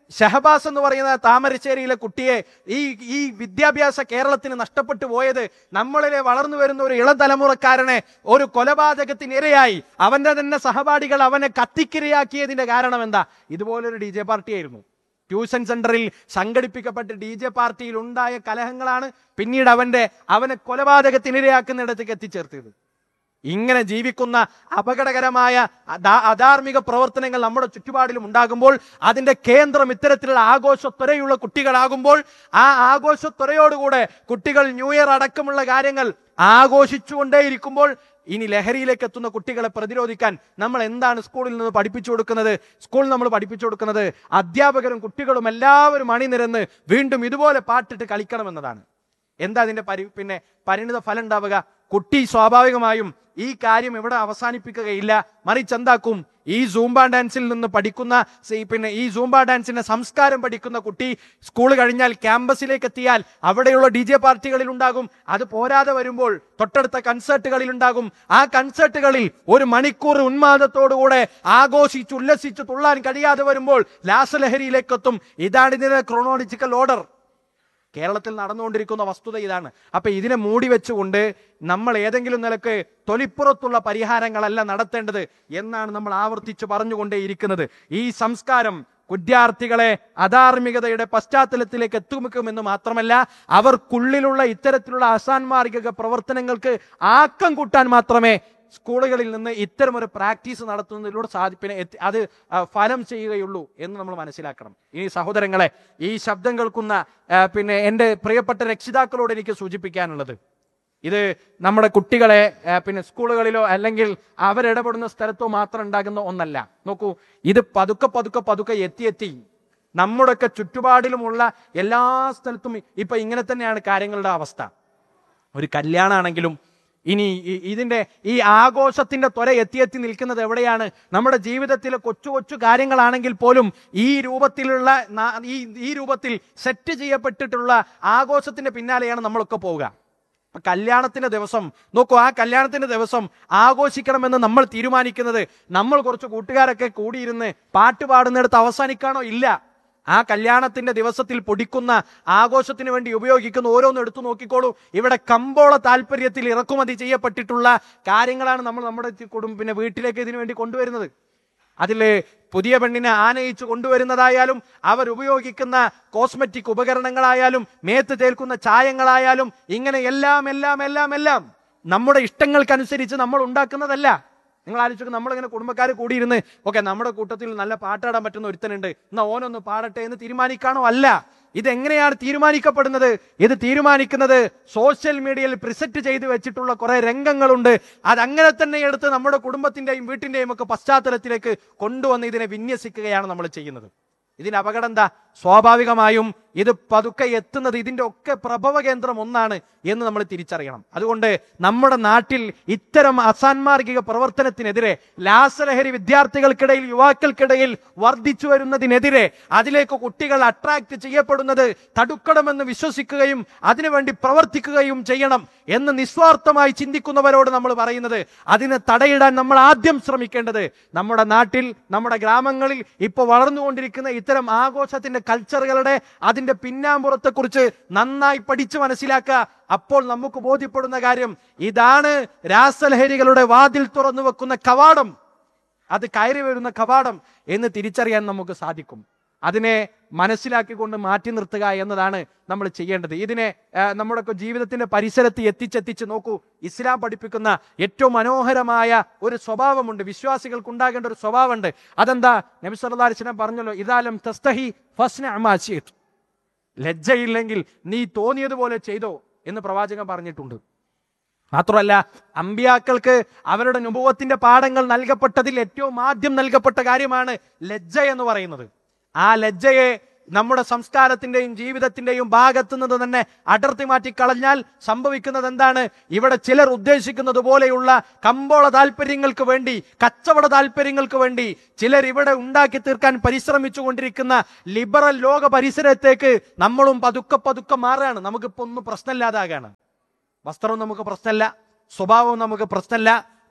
ഷഹബാസ് എന്ന് പറയുന്ന താമരശ്ശേരിയിലെ കുട്ടിയെ ഈ ഈ വിദ്യാഭ്യാസ കേരളത്തിന് നഷ്ടപ്പെട്ടു പോയത് നമ്മളിലെ വളർന്നു വരുന്ന ഒരു ഇളതലമുറക്കാരനെ ഒരു കൊലപാതകത്തിനിരയായി അവന്റെ തന്നെ സഹപാഠികൾ അവനെ കത്തിക്കിരയാക്കിയതിന്റെ കാരണം എന്താ ഇതുപോലൊരു ഡി ജെ പാർട്ടിയായിരുന്നു ട്യൂഷൻ സെന്ററിൽ സംഘടിപ്പിക്കപ്പെട്ട ഡി ജെ പാർട്ടിയിൽ ഉണ്ടായ കലഹങ്ങളാണ് പിന്നീട് അവന്റെ അവനെ കൊലപാതകത്തിനിരയാക്കുന്നിടത്തേക്ക് എത്തിച്ചേർത്തത് ഇങ്ങനെ ജീവിക്കുന്ന അപകടകരമായ അധാ- അധാർമിക പ്രവർത്തനങ്ങൾ നമ്മുടെ ചുറ്റുപാടിലും ഉണ്ടാകുമ്പോൾ അതിന്റെ കേന്ദ്രം ഇത്തരത്തിലുള്ള ആഘോഷത്വരയുള്ള കുട്ടികളാകുമ്പോൾ ആ ആഘോഷത്വരയോടുകൂടെ കുട്ടികൾ ന്യൂ ഇയർ അടക്കമുള്ള കാര്യങ്ങൾ ആഘോഷിച്ചുകൊണ്ടേയിരിക്കുമ്പോൾ ഇനി ലഹരിയിലേക്ക് എത്തുന്ന കുട്ടികളെ പ്രതിരോധിക്കാൻ നമ്മൾ എന്താണ് സ്കൂളിൽ നിന്ന് പഠിപ്പിച്ചു കൊടുക്കുന്നത് സ്കൂളിൽ നമ്മൾ പഠിപ്പിച്ചു കൊടുക്കുന്നത് അധ്യാപകരും കുട്ടികളും എല്ലാവരും അണിനിരന്ന് വീണ്ടും ഇതുപോലെ പാട്ടിട്ട് കളിക്കണമെന്നതാണ് എന്താ അതിന്റെ പരി പിന്നെ പരിണിത ഫലം ഉണ്ടാവുക കുട്ടി സ്വാഭാവികമായും ഈ കാര്യം ഇവിടെ അവസാനിപ്പിക്കുകയില്ല മറിച്ച് എന്താക്കും ഈ സൂംബ ഡാൻസിൽ നിന്ന് പഠിക്കുന്ന സി- പിന്നെ ഈ സൂംബ ഡാൻസിന്റെ സംസ്കാരം പഠിക്കുന്ന കുട്ടി സ്കൂൾ കഴിഞ്ഞാൽ ക്യാമ്പസിലേക്ക് എത്തിയാൽ അവിടെയുള്ള ഡി ജെ പാർട്ടികളിൽ ഉണ്ടാകും അത് പോരാതെ വരുമ്പോൾ തൊട്ടടുത്ത കൺസേർട്ടുകളിൽ ഉണ്ടാകും ആ കൺസേർട്ടുകളിൽ ഒരു മണിക്കൂർ ഉന്മാദത്തോടുകൂടെ ആഘോഷിച്ച് ഉല്ലസിച്ച് തുള്ളാൻ കഴിയാതെ വരുമ്പോൾ ലാസലഹരിയിലേക്ക് എത്തും ഇതാണ് ഇതിന്റെ ക്രോണോളജിക്കൽ ഓർഡർ കേരളത്തിൽ നടന്നുകൊണ്ടിരിക്കുന്ന വസ്തുത ഇതാണ് അപ്പൊ ഇതിനെ മൂടി വെച്ചുകൊണ്ട് നമ്മൾ ഏതെങ്കിലും നിലക്ക് തൊലിപ്പുറത്തുള്ള പരിഹാരങ്ങളല്ല നടത്തേണ്ടത് എന്നാണ് നമ്മൾ ആവർത്തിച്ച് പറഞ്ഞുകൊണ്ടേയിരിക്കുന്നത് ഈ സംസ്കാരം വിദ്യാർത്ഥികളെ അധാർമികതയുടെ പശ്ചാത്തലത്തിലേക്ക് എത്തുമിക്കുമെന്ന് മാത്രമല്ല അവർക്കുള്ളിലുള്ള ഇത്തരത്തിലുള്ള അസാൻമാർഗിക പ്രവർത്തനങ്ങൾക്ക് ആക്കം കൂട്ടാൻ മാത്രമേ സ്കൂളുകളിൽ നിന്ന് ഇത്തരം ഒരു പ്രാക്ടീസ് നടത്തുന്നതിലൂടെ സാധി പിന്നെ എത്തി- അത് ആ, ഫലം ചെയ്യുകയുള്ളൂ എന്ന് നമ്മൾ മനസ്സിലാക്കണം ഇനി സഹോദരങ്ങളെ ഈ ശബ്ദം കേൾക്കുന്ന ആ, പിന്നെ എൻ്റെ പ്രിയപ്പെട്ട രക്ഷിതാക്കളോട് എനിക്ക് സൂചിപ്പിക്കാനുള്ളത് ഇത് നമ്മുടെ കുട്ടികളെ ആ, പിന്നെ സ്കൂളുകളിലോ അല്ലെങ്കിൽ അവരിടപെടുന്ന സ്ഥലത്തോ മാത്രം ഉണ്ടാകുന്ന ഒന്നല്ല നോക്കൂ ഇത് പതുക്കെ പതുക്കെ പതുക്കെ എത്തി എത്തി നമ്മുടെയൊക്കെ ചുറ്റുപാടിലുമുള്ള എല്ലാ സ്ഥലത്തും ഇപ്പൊ ഇങ്ങനെ തന്നെയാണ് കാര്യങ്ങളുടെ അവസ്ഥ ഒരു കല്യാണമാണെങ്കിലും ഇനി ഈ- ഇതിന്റെ ഈ ആഘോഷത്തിന്റെ ത്വര എത്തി എത്തി നിൽക്കുന്നത് എവിടെയാണ് നമ്മുടെ ജീവിതത്തിലെ കൊച്ചു കൊച്ചു കാര്യങ്ങളാണെങ്കിൽ പോലും ഈ രൂപത്തിലുള്ള നാ- ഈ ഈ രൂപത്തിൽ സെറ്റ് ചെയ്യപ്പെട്ടിട്ടുള്ള ആഘോഷത്തിന്റെ പിന്നാലെയാണ് നമ്മളൊക്കെ പോവുക അപ്പൊ കല്യാണത്തിന്റെ ദിവസം നോക്കൂ ആ കല്യാണത്തിന്റെ ദിവസം ആഘോഷിക്കണമെന്ന് നമ്മൾ തീരുമാനിക്കുന്നത് നമ്മൾ കുറച്ച് കൂട്ടുകാരൊക്കെ കൂടിയിരുന്ന് പാട്ട് പാടുന്നിടത്ത് അവസാനിക്കാണോ ഇല്ല ആ കല്യാണത്തിന്റെ ദിവസത്തിൽ പൊടിക്കുന്ന ആഘോഷത്തിന് വേണ്ടി ഉപയോഗിക്കുന്ന ഓരോന്നും എടുത്തു നോക്കിക്കോളൂ ഇവിടെ കമ്പോള താല്പര്യത്തിൽ ഇറക്കുമതി ചെയ്യപ്പെട്ടിട്ടുള്ള കാര്യങ്ങളാണ് നമ്മൾ നമ്മുടെ കുടുംബ പിന്നെ വീട്ടിലേക്ക് ഇതിനു വേണ്ടി കൊണ്ടുവരുന്നത് അതില് പുതിയ പെണ്ണിനെ ആനയിച്ചു കൊണ്ടുവരുന്നതായാലും അവർ ഉപയോഗിക്കുന്ന കോസ്മെറ്റിക് ഉപകരണങ്ങളായാലും മേത്ത് തേൽക്കുന്ന ചായങ്ങളായാലും ഇങ്ങനെ എല്ലാം എല്ലാം എല്ലാം എല്ലാം നമ്മുടെ ഇഷ്ടങ്ങൾക്കനുസരിച്ച് നമ്മൾ ഉണ്ടാക്കുന്നതല്ല നിങ്ങൾ ആലോചിച്ചു നമ്മളിങ്ങനെ കുടുംബക്കാർ കൂടിയിരുന്ന് ഓക്കെ നമ്മുടെ കൂട്ടത്തിൽ നല്ല പാട്ടാടാൻ പറ്റുന്ന ഒരുത്തനുണ്ട് എന്നാ ഓനൊന്ന് പാടട്ടെ എന്ന് തീരുമാനിക്കാണോ അല്ല ഇതെങ്ങനെയാണ് തീരുമാനിക്കപ്പെടുന്നത് ഇത് തീരുമാനിക്കുന്നത് സോഷ്യൽ മീഡിയയിൽ പ്രിസെറ്റ് ചെയ്ത് വെച്ചിട്ടുള്ള കുറെ രംഗങ്ങളുണ്ട് അത് അങ്ങനെ തന്നെ എടുത്ത് നമ്മുടെ കുടുംബത്തിന്റെയും വീട്ടിന്റെയും ഒക്കെ പശ്ചാത്തലത്തിലേക്ക് കൊണ്ടുവന്ന് ഇതിനെ വിന്യസിക്കുകയാണ് നമ്മൾ ചെയ്യുന്നത് ഇതിന്റെ അപകടം എന്താ സ്വാഭാവികമായും ഇത് പതുക്കെ എത്തുന്നത് ഇതിന്റെ ഒക്കെ പ്രഭവ കേന്ദ്രം ഒന്നാണ് എന്ന് നമ്മൾ തിരിച്ചറിയണം അതുകൊണ്ട് നമ്മുടെ നാട്ടിൽ ഇത്തരം അസാൻമാർഗിക പ്രവർത്തനത്തിനെതിരെ ലാസലഹരി വിദ്യാർത്ഥികൾക്കിടയിൽ യുവാക്കൾക്കിടയിൽ വർദ്ധിച്ചു വരുന്നതിനെതിരെ അതിലേക്ക് കുട്ടികൾ അട്രാക്ട് ചെയ്യപ്പെടുന്നത് തടുക്കണമെന്ന് വിശ്വസിക്കുകയും അതിനുവേണ്ടി പ്രവർത്തിക്കുകയും ചെയ്യണം എന്ന് നിസ്വാർത്ഥമായി ചിന്തിക്കുന്നവരോട് നമ്മൾ പറയുന്നത് അതിന് തടയിടാൻ നമ്മൾ ആദ്യം ശ്രമിക്കേണ്ടത് നമ്മുടെ നാട്ടിൽ നമ്മുടെ ഗ്രാമങ്ങളിൽ ഇപ്പോൾ വളർന്നുകൊണ്ടിരിക്കുന്ന ഇത്തരം ആഘോഷത്തിന്റെ കൾച്ചറുകളുടെ അതിന്റെ പിന്നാമ്പുറത്തെ കുറിച്ച് നന്നായി പഠിച്ചു മനസ്സിലാക്കുക അപ്പോൾ നമുക്ക് ബോധ്യപ്പെടുന്ന കാര്യം ഇതാണ് രാസലഹരികളുടെ വാതിൽ തുറന്നു വെക്കുന്ന കവാടം അത് കയറി വരുന്ന കവാടം എന്ന് തിരിച്ചറിയാൻ നമുക്ക് സാധിക്കും അതിനെ മനസ്സിലാക്കിക്കൊണ്ട് മാറ്റി നിർത്തുക എന്നതാണ് നമ്മൾ ചെയ്യേണ്ടത് ഇതിനെ ആ, നമ്മുടെയൊക്കെ ജീവിതത്തിന്റെ പരിസരത്ത് എത്തിച്ചെത്തിച്ച് നോക്കൂ ഇസ്ലാം പഠിപ്പിക്കുന്ന ഏറ്റവും മനോഹരമായ ഒരു സ്വഭാവമുണ്ട് വിശ്വാസികൾക്ക് ഉണ്ടാകേണ്ട ഒരു സ്വഭാവമുണ്ട് അതെന്താ നബി സല്ലല്ലാഹു അലൈഹി വസല്ലം പറഞ്ഞല്ലോ ഇദാലം തസ്തഹി ഫസ്ന അമാ ശിഅ്ത്. ലജ്ജയില്ലെങ്കിൽ നീ തോന്നിയതുപോലെ ചെയ്തോ എന്ന് പ്രവാചകൻ പറഞ്ഞിട്ടുണ്ട് മാത്രമല്ല അമ്പിയാക്കൾക്ക് അവരുടെ നുപുവത്തിന്റെ പാഠങ്ങൾ നൽകപ്പെട്ടതിൽ ഏറ്റവും ആദ്യം നൽകപ്പെട്ട കാര്യമാണ് ലജ്ജ എന്ന് പറയുന്നത് ആ ലജ്ജയെ നമ്മുടെ സംസ്കാരത്തിന്റെയും ജീവിതത്തിന്റെയും ഭാഗത്തു നിന്ന് തന്നെ അടർത്തി മാറ്റി കളഞ്ഞാൽ സംഭവിക്കുന്നത് എന്താണ് ഇവിടെ ചിലർ ഉദ്ദേശിക്കുന്നത് പോലെയുള്ള കമ്പോള താല്പര്യങ്ങൾക്ക് വേണ്ടി കച്ചവട താല്പര്യങ്ങൾക്ക് വേണ്ടി ചിലർ ഇവിടെ ഉണ്ടാക്കി തീർക്കാൻ പരിശ്രമിച്ചു കൊണ്ടിരിക്കുന്ന ലിബറൽ ലോക പരിസരത്തേക്ക് നമ്മളും പതുക്കെ പതുക്കെ മാറുകയാണ് നമുക്കിപ്പോ ഒന്നും പ്രശ്നമില്ലാതാകാണ് വസ്ത്രം നമുക്ക് പ്രശ്നമല്ല സ്വഭാവം നമുക്ക് പ്രശ്നമല്ല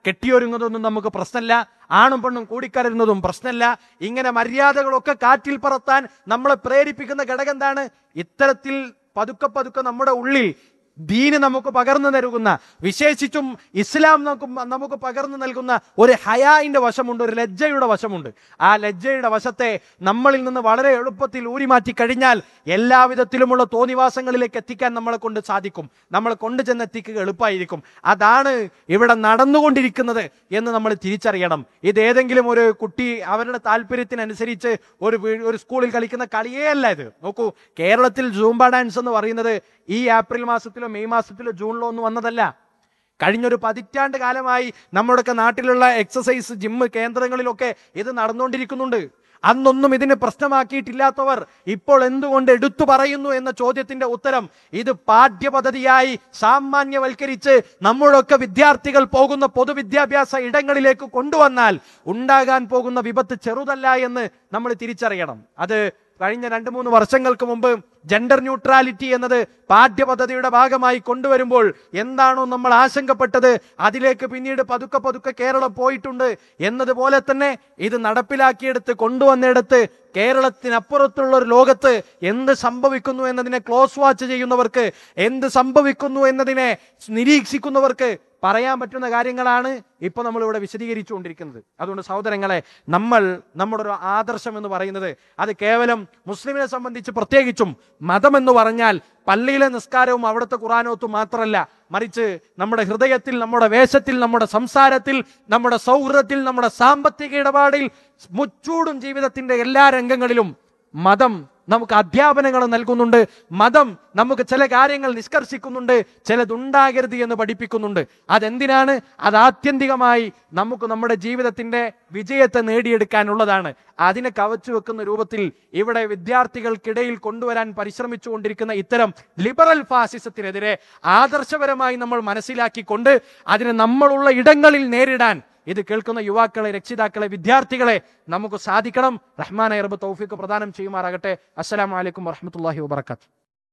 കെട്ടിയൊരുങ്ങുന്നതൊന്നും നമുക്ക് പ്രശ്നമല്ല ആണും പെണ്ണും കൂടിക്കലരുന്നതും പ്രശ്നമല്ല ഇങ്ങനെ മര്യാദകളൊക്കെ കാറ്റിൽ പറത്താൻ നമ്മളെ പ്രേരിപ്പിക്കുന്ന ഘടകം എന്താണ് ഇത്തരത്തിൽ പതുക്കെ പതുക്കെ നമ്മുടെ ഉള്ളിൽ ദീന് നമുക്ക് പകർന്നു നൽകുന്ന വിശേഷിച്ചും ഇസ്ലാം നമുക്ക് നമുക്ക് പകർന്നു നൽകുന്ന ഒരു ഹയായിന്റെ വശമുണ്ട് ഒരു ലജ്ജയുടെ വശമുണ്ട് ആ ലജ്ജയുടെ വശത്തെ നമ്മളിൽ നിന്ന് വളരെ എളുപ്പത്തിൽ ഊരിമാറ്റി കഴിഞ്ഞാൽ എല്ലാവിധത്തിലുമുള്ള തോന്നിവാസങ്ങളിലേക്ക് എത്തിക്കാൻ നമ്മളെ കൊണ്ട് സാധിക്കും നമ്മളെ കൊണ്ട് ചെന്ന് എത്തിക്കുക എളുപ്പമായിരിക്കും അതാണ് ഇവിടെ നടന്നുകൊണ്ടിരിക്കുന്നത് എന്ന് നമ്മൾ തിരിച്ചറിയണം ഇത് ഏതെങ്കിലും ഒരു കുട്ടി അവരുടെ താല്പര്യത്തിനനുസരിച്ച് ഒരു വീ- ഒരു സ്കൂളിൽ കളിക്കുന്ന കളിയേ അല്ല ഇത് നോക്കൂ കേരളത്തിൽ സൂംബ ഡാൻസ് എന്ന് പറയുന്നത് ഈ ഏപ്രിൽ മാസത്തിലോ മെയ് മാസത്തിലോ ജൂണിലോ ഒന്നും വന്നതല്ല കഴിഞ്ഞൊരു പതിറ്റാണ്ട് കാലമായി നമ്മുടെയൊക്കെ നാട്ടിലുള്ള എക്സസൈസ് ജിമ്മ് കേന്ദ്രങ്ങളിലൊക്കെ ഇത് നടന്നുകൊണ്ടിരിക്കുന്നുണ്ട് അന്നൊന്നും ഇതിന് പ്രശ്നമാക്കിയിട്ടില്ലാത്തവർ ഇപ്പോൾ എന്തുകൊണ്ട് എടുത്തു പറയുന്നു എന്ന ചോദ്യത്തിന്റെ ഉത്തരം ഇത് പാഠ്യപദ്ധതിയായി സാമാന്യവൽക്കരിച്ച് നമ്മുടെയൊക്കെ വിദ്യാർത്ഥികൾ പോകുന്ന പൊതുവിദ്യാഭ്യാസ ഇടങ്ങളിലേക്ക് കൊണ്ടുവന്നാൽ ഉണ്ടാകാൻ പോകുന്ന വിപത്ത് ചെറുതല്ല എന്ന് നമ്മൾ തിരിച്ചറിയണം അത് കഴിഞ്ഞ രണ്ട് മൂന്ന് വർഷങ്ങൾക്ക് മുമ്പ് ജെൻഡർ ന്യൂട്രാലിറ്റി എന്നത് പാഠ്യപദ്ധതിയുടെ ഭാഗമായി കൊണ്ടുവരുമ്പോൾ എന്താണോ നമ്മൾ ആശങ്കപ്പെട്ടത് അതിലേക്ക് പിന്നീട് പതുക്കെ പതുക്കെ കേരളം പോയിട്ടുണ്ട് എന്നതുപോലെ തന്നെ ഇത് നടപ്പിലാക്കിയെടുത്ത് കൊണ്ടുവന്നെടുത്ത് കേരളത്തിനപ്പുറത്തുള്ള ഒരു ലോകത്ത് എന്ത് സംഭവിക്കുന്നു എന്നതിനെ ക്ലോസ് വാച്ച് ചെയ്യുന്നവർക്ക് എന്ത് സംഭവിക്കുന്നു എന്നതിനെ നിരീക്ഷിക്കുന്നവർക്ക് പറയാൻ പറ്റുന്ന കാര്യങ്ങളാണ് ഇപ്പൊ നമ്മൾ ഇവിടെ വിശദീകരിച്ചുകൊണ്ടിരിക്കുന്നത് അതുകൊണ്ട് സഹോദരങ്ങളെ നമ്മൾ നമ്മുടെ ഒരു ആദർശം എന്ന് പറയുന്നത് അത് കേവലം മുസ്ലിമിനെ സംബന്ധിച്ച് പ്രത്യേകിച്ചും മതം എന്ന് പറഞ്ഞാൽ പള്ളിയിലെ നിസ്കാരവും അവിടുത്തെ ഖുറാനോത്തും മാത്രമല്ല മറിച്ച് നമ്മുടെ ഹൃദയത്തിൽ നമ്മുടെ വേഷത്തിൽ നമ്മുടെ സംസാരത്തിൽ നമ്മുടെ സൗഹൃദത്തിൽ നമ്മുടെ സാമ്പത്തിക ഇടപാടിൽ മുച്ചൂടും ജീവിതത്തിന്റെ എല്ലാ രംഗങ്ങളിലും മതം നമുക്ക് അധ്യാപനങ്ങൾ നൽകുന്നുണ്ട് മതം നമുക്ക് ചില കാര്യങ്ങൾ നിഷ്കർഷിക്കുന്നുണ്ട് ചിലതുണ്ടാകരുത് എന്ന് പഠിപ്പിക്കുന്നുണ്ട് അതെന്തിനാണ് അത് ആത്യന്തികമായി നമുക്ക് നമ്മുടെ ജീവിതത്തിന്റെ വിജയത്തെ നേടിയെടുക്കാനുള്ളതാണ് അതിനെ കവച്ചു വെക്കുന്ന രൂപത്തിൽ ഇവിടെ വിദ്യാർത്ഥികൾക്കിടയിൽ കൊണ്ടുവരാൻ പരിശ്രമിച്ചുകൊണ്ടിരിക്കുന്ന ഇത്തരം ലിബറൽ ഫാസിസത്തിനെതിരെ ആദർശപരമായി നമ്മൾ മനസ്സിലാക്കിക്കൊണ്ട് അതിനെ നമ്മളുള്ള ഇടങ്ങളിൽ നേരിടാൻ ഇത് കേൾക്കുന്ന യുവാക്കളെ രക്ഷിതാക്കളെ വിദ്യാർത്ഥികളെ നമുക്ക് സാധിക്കണം റഹ്മാൻ അറബ് തൗഫീഖ് പ്രദാനം ചെയ്യുമാറാകട്ടെ അസ്സലാമു അലൈക്കും വറഹമത്തല്ലാഹി വബർക്കാത്ത്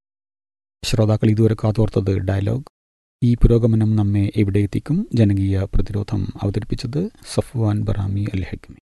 ശ്രോതാക്കൾ ഇതുവരെ കാതോർത്തത് ഡയലോഗ് ഈ പുരോഗമനം നമ്മെ എവിടെ എത്തിക്കും ജനകീയ പ്രതിരോധം അവതരിപ്പിച്ചത് സഫ്വാൻ ബറാമി അൽ ഹക്കിമി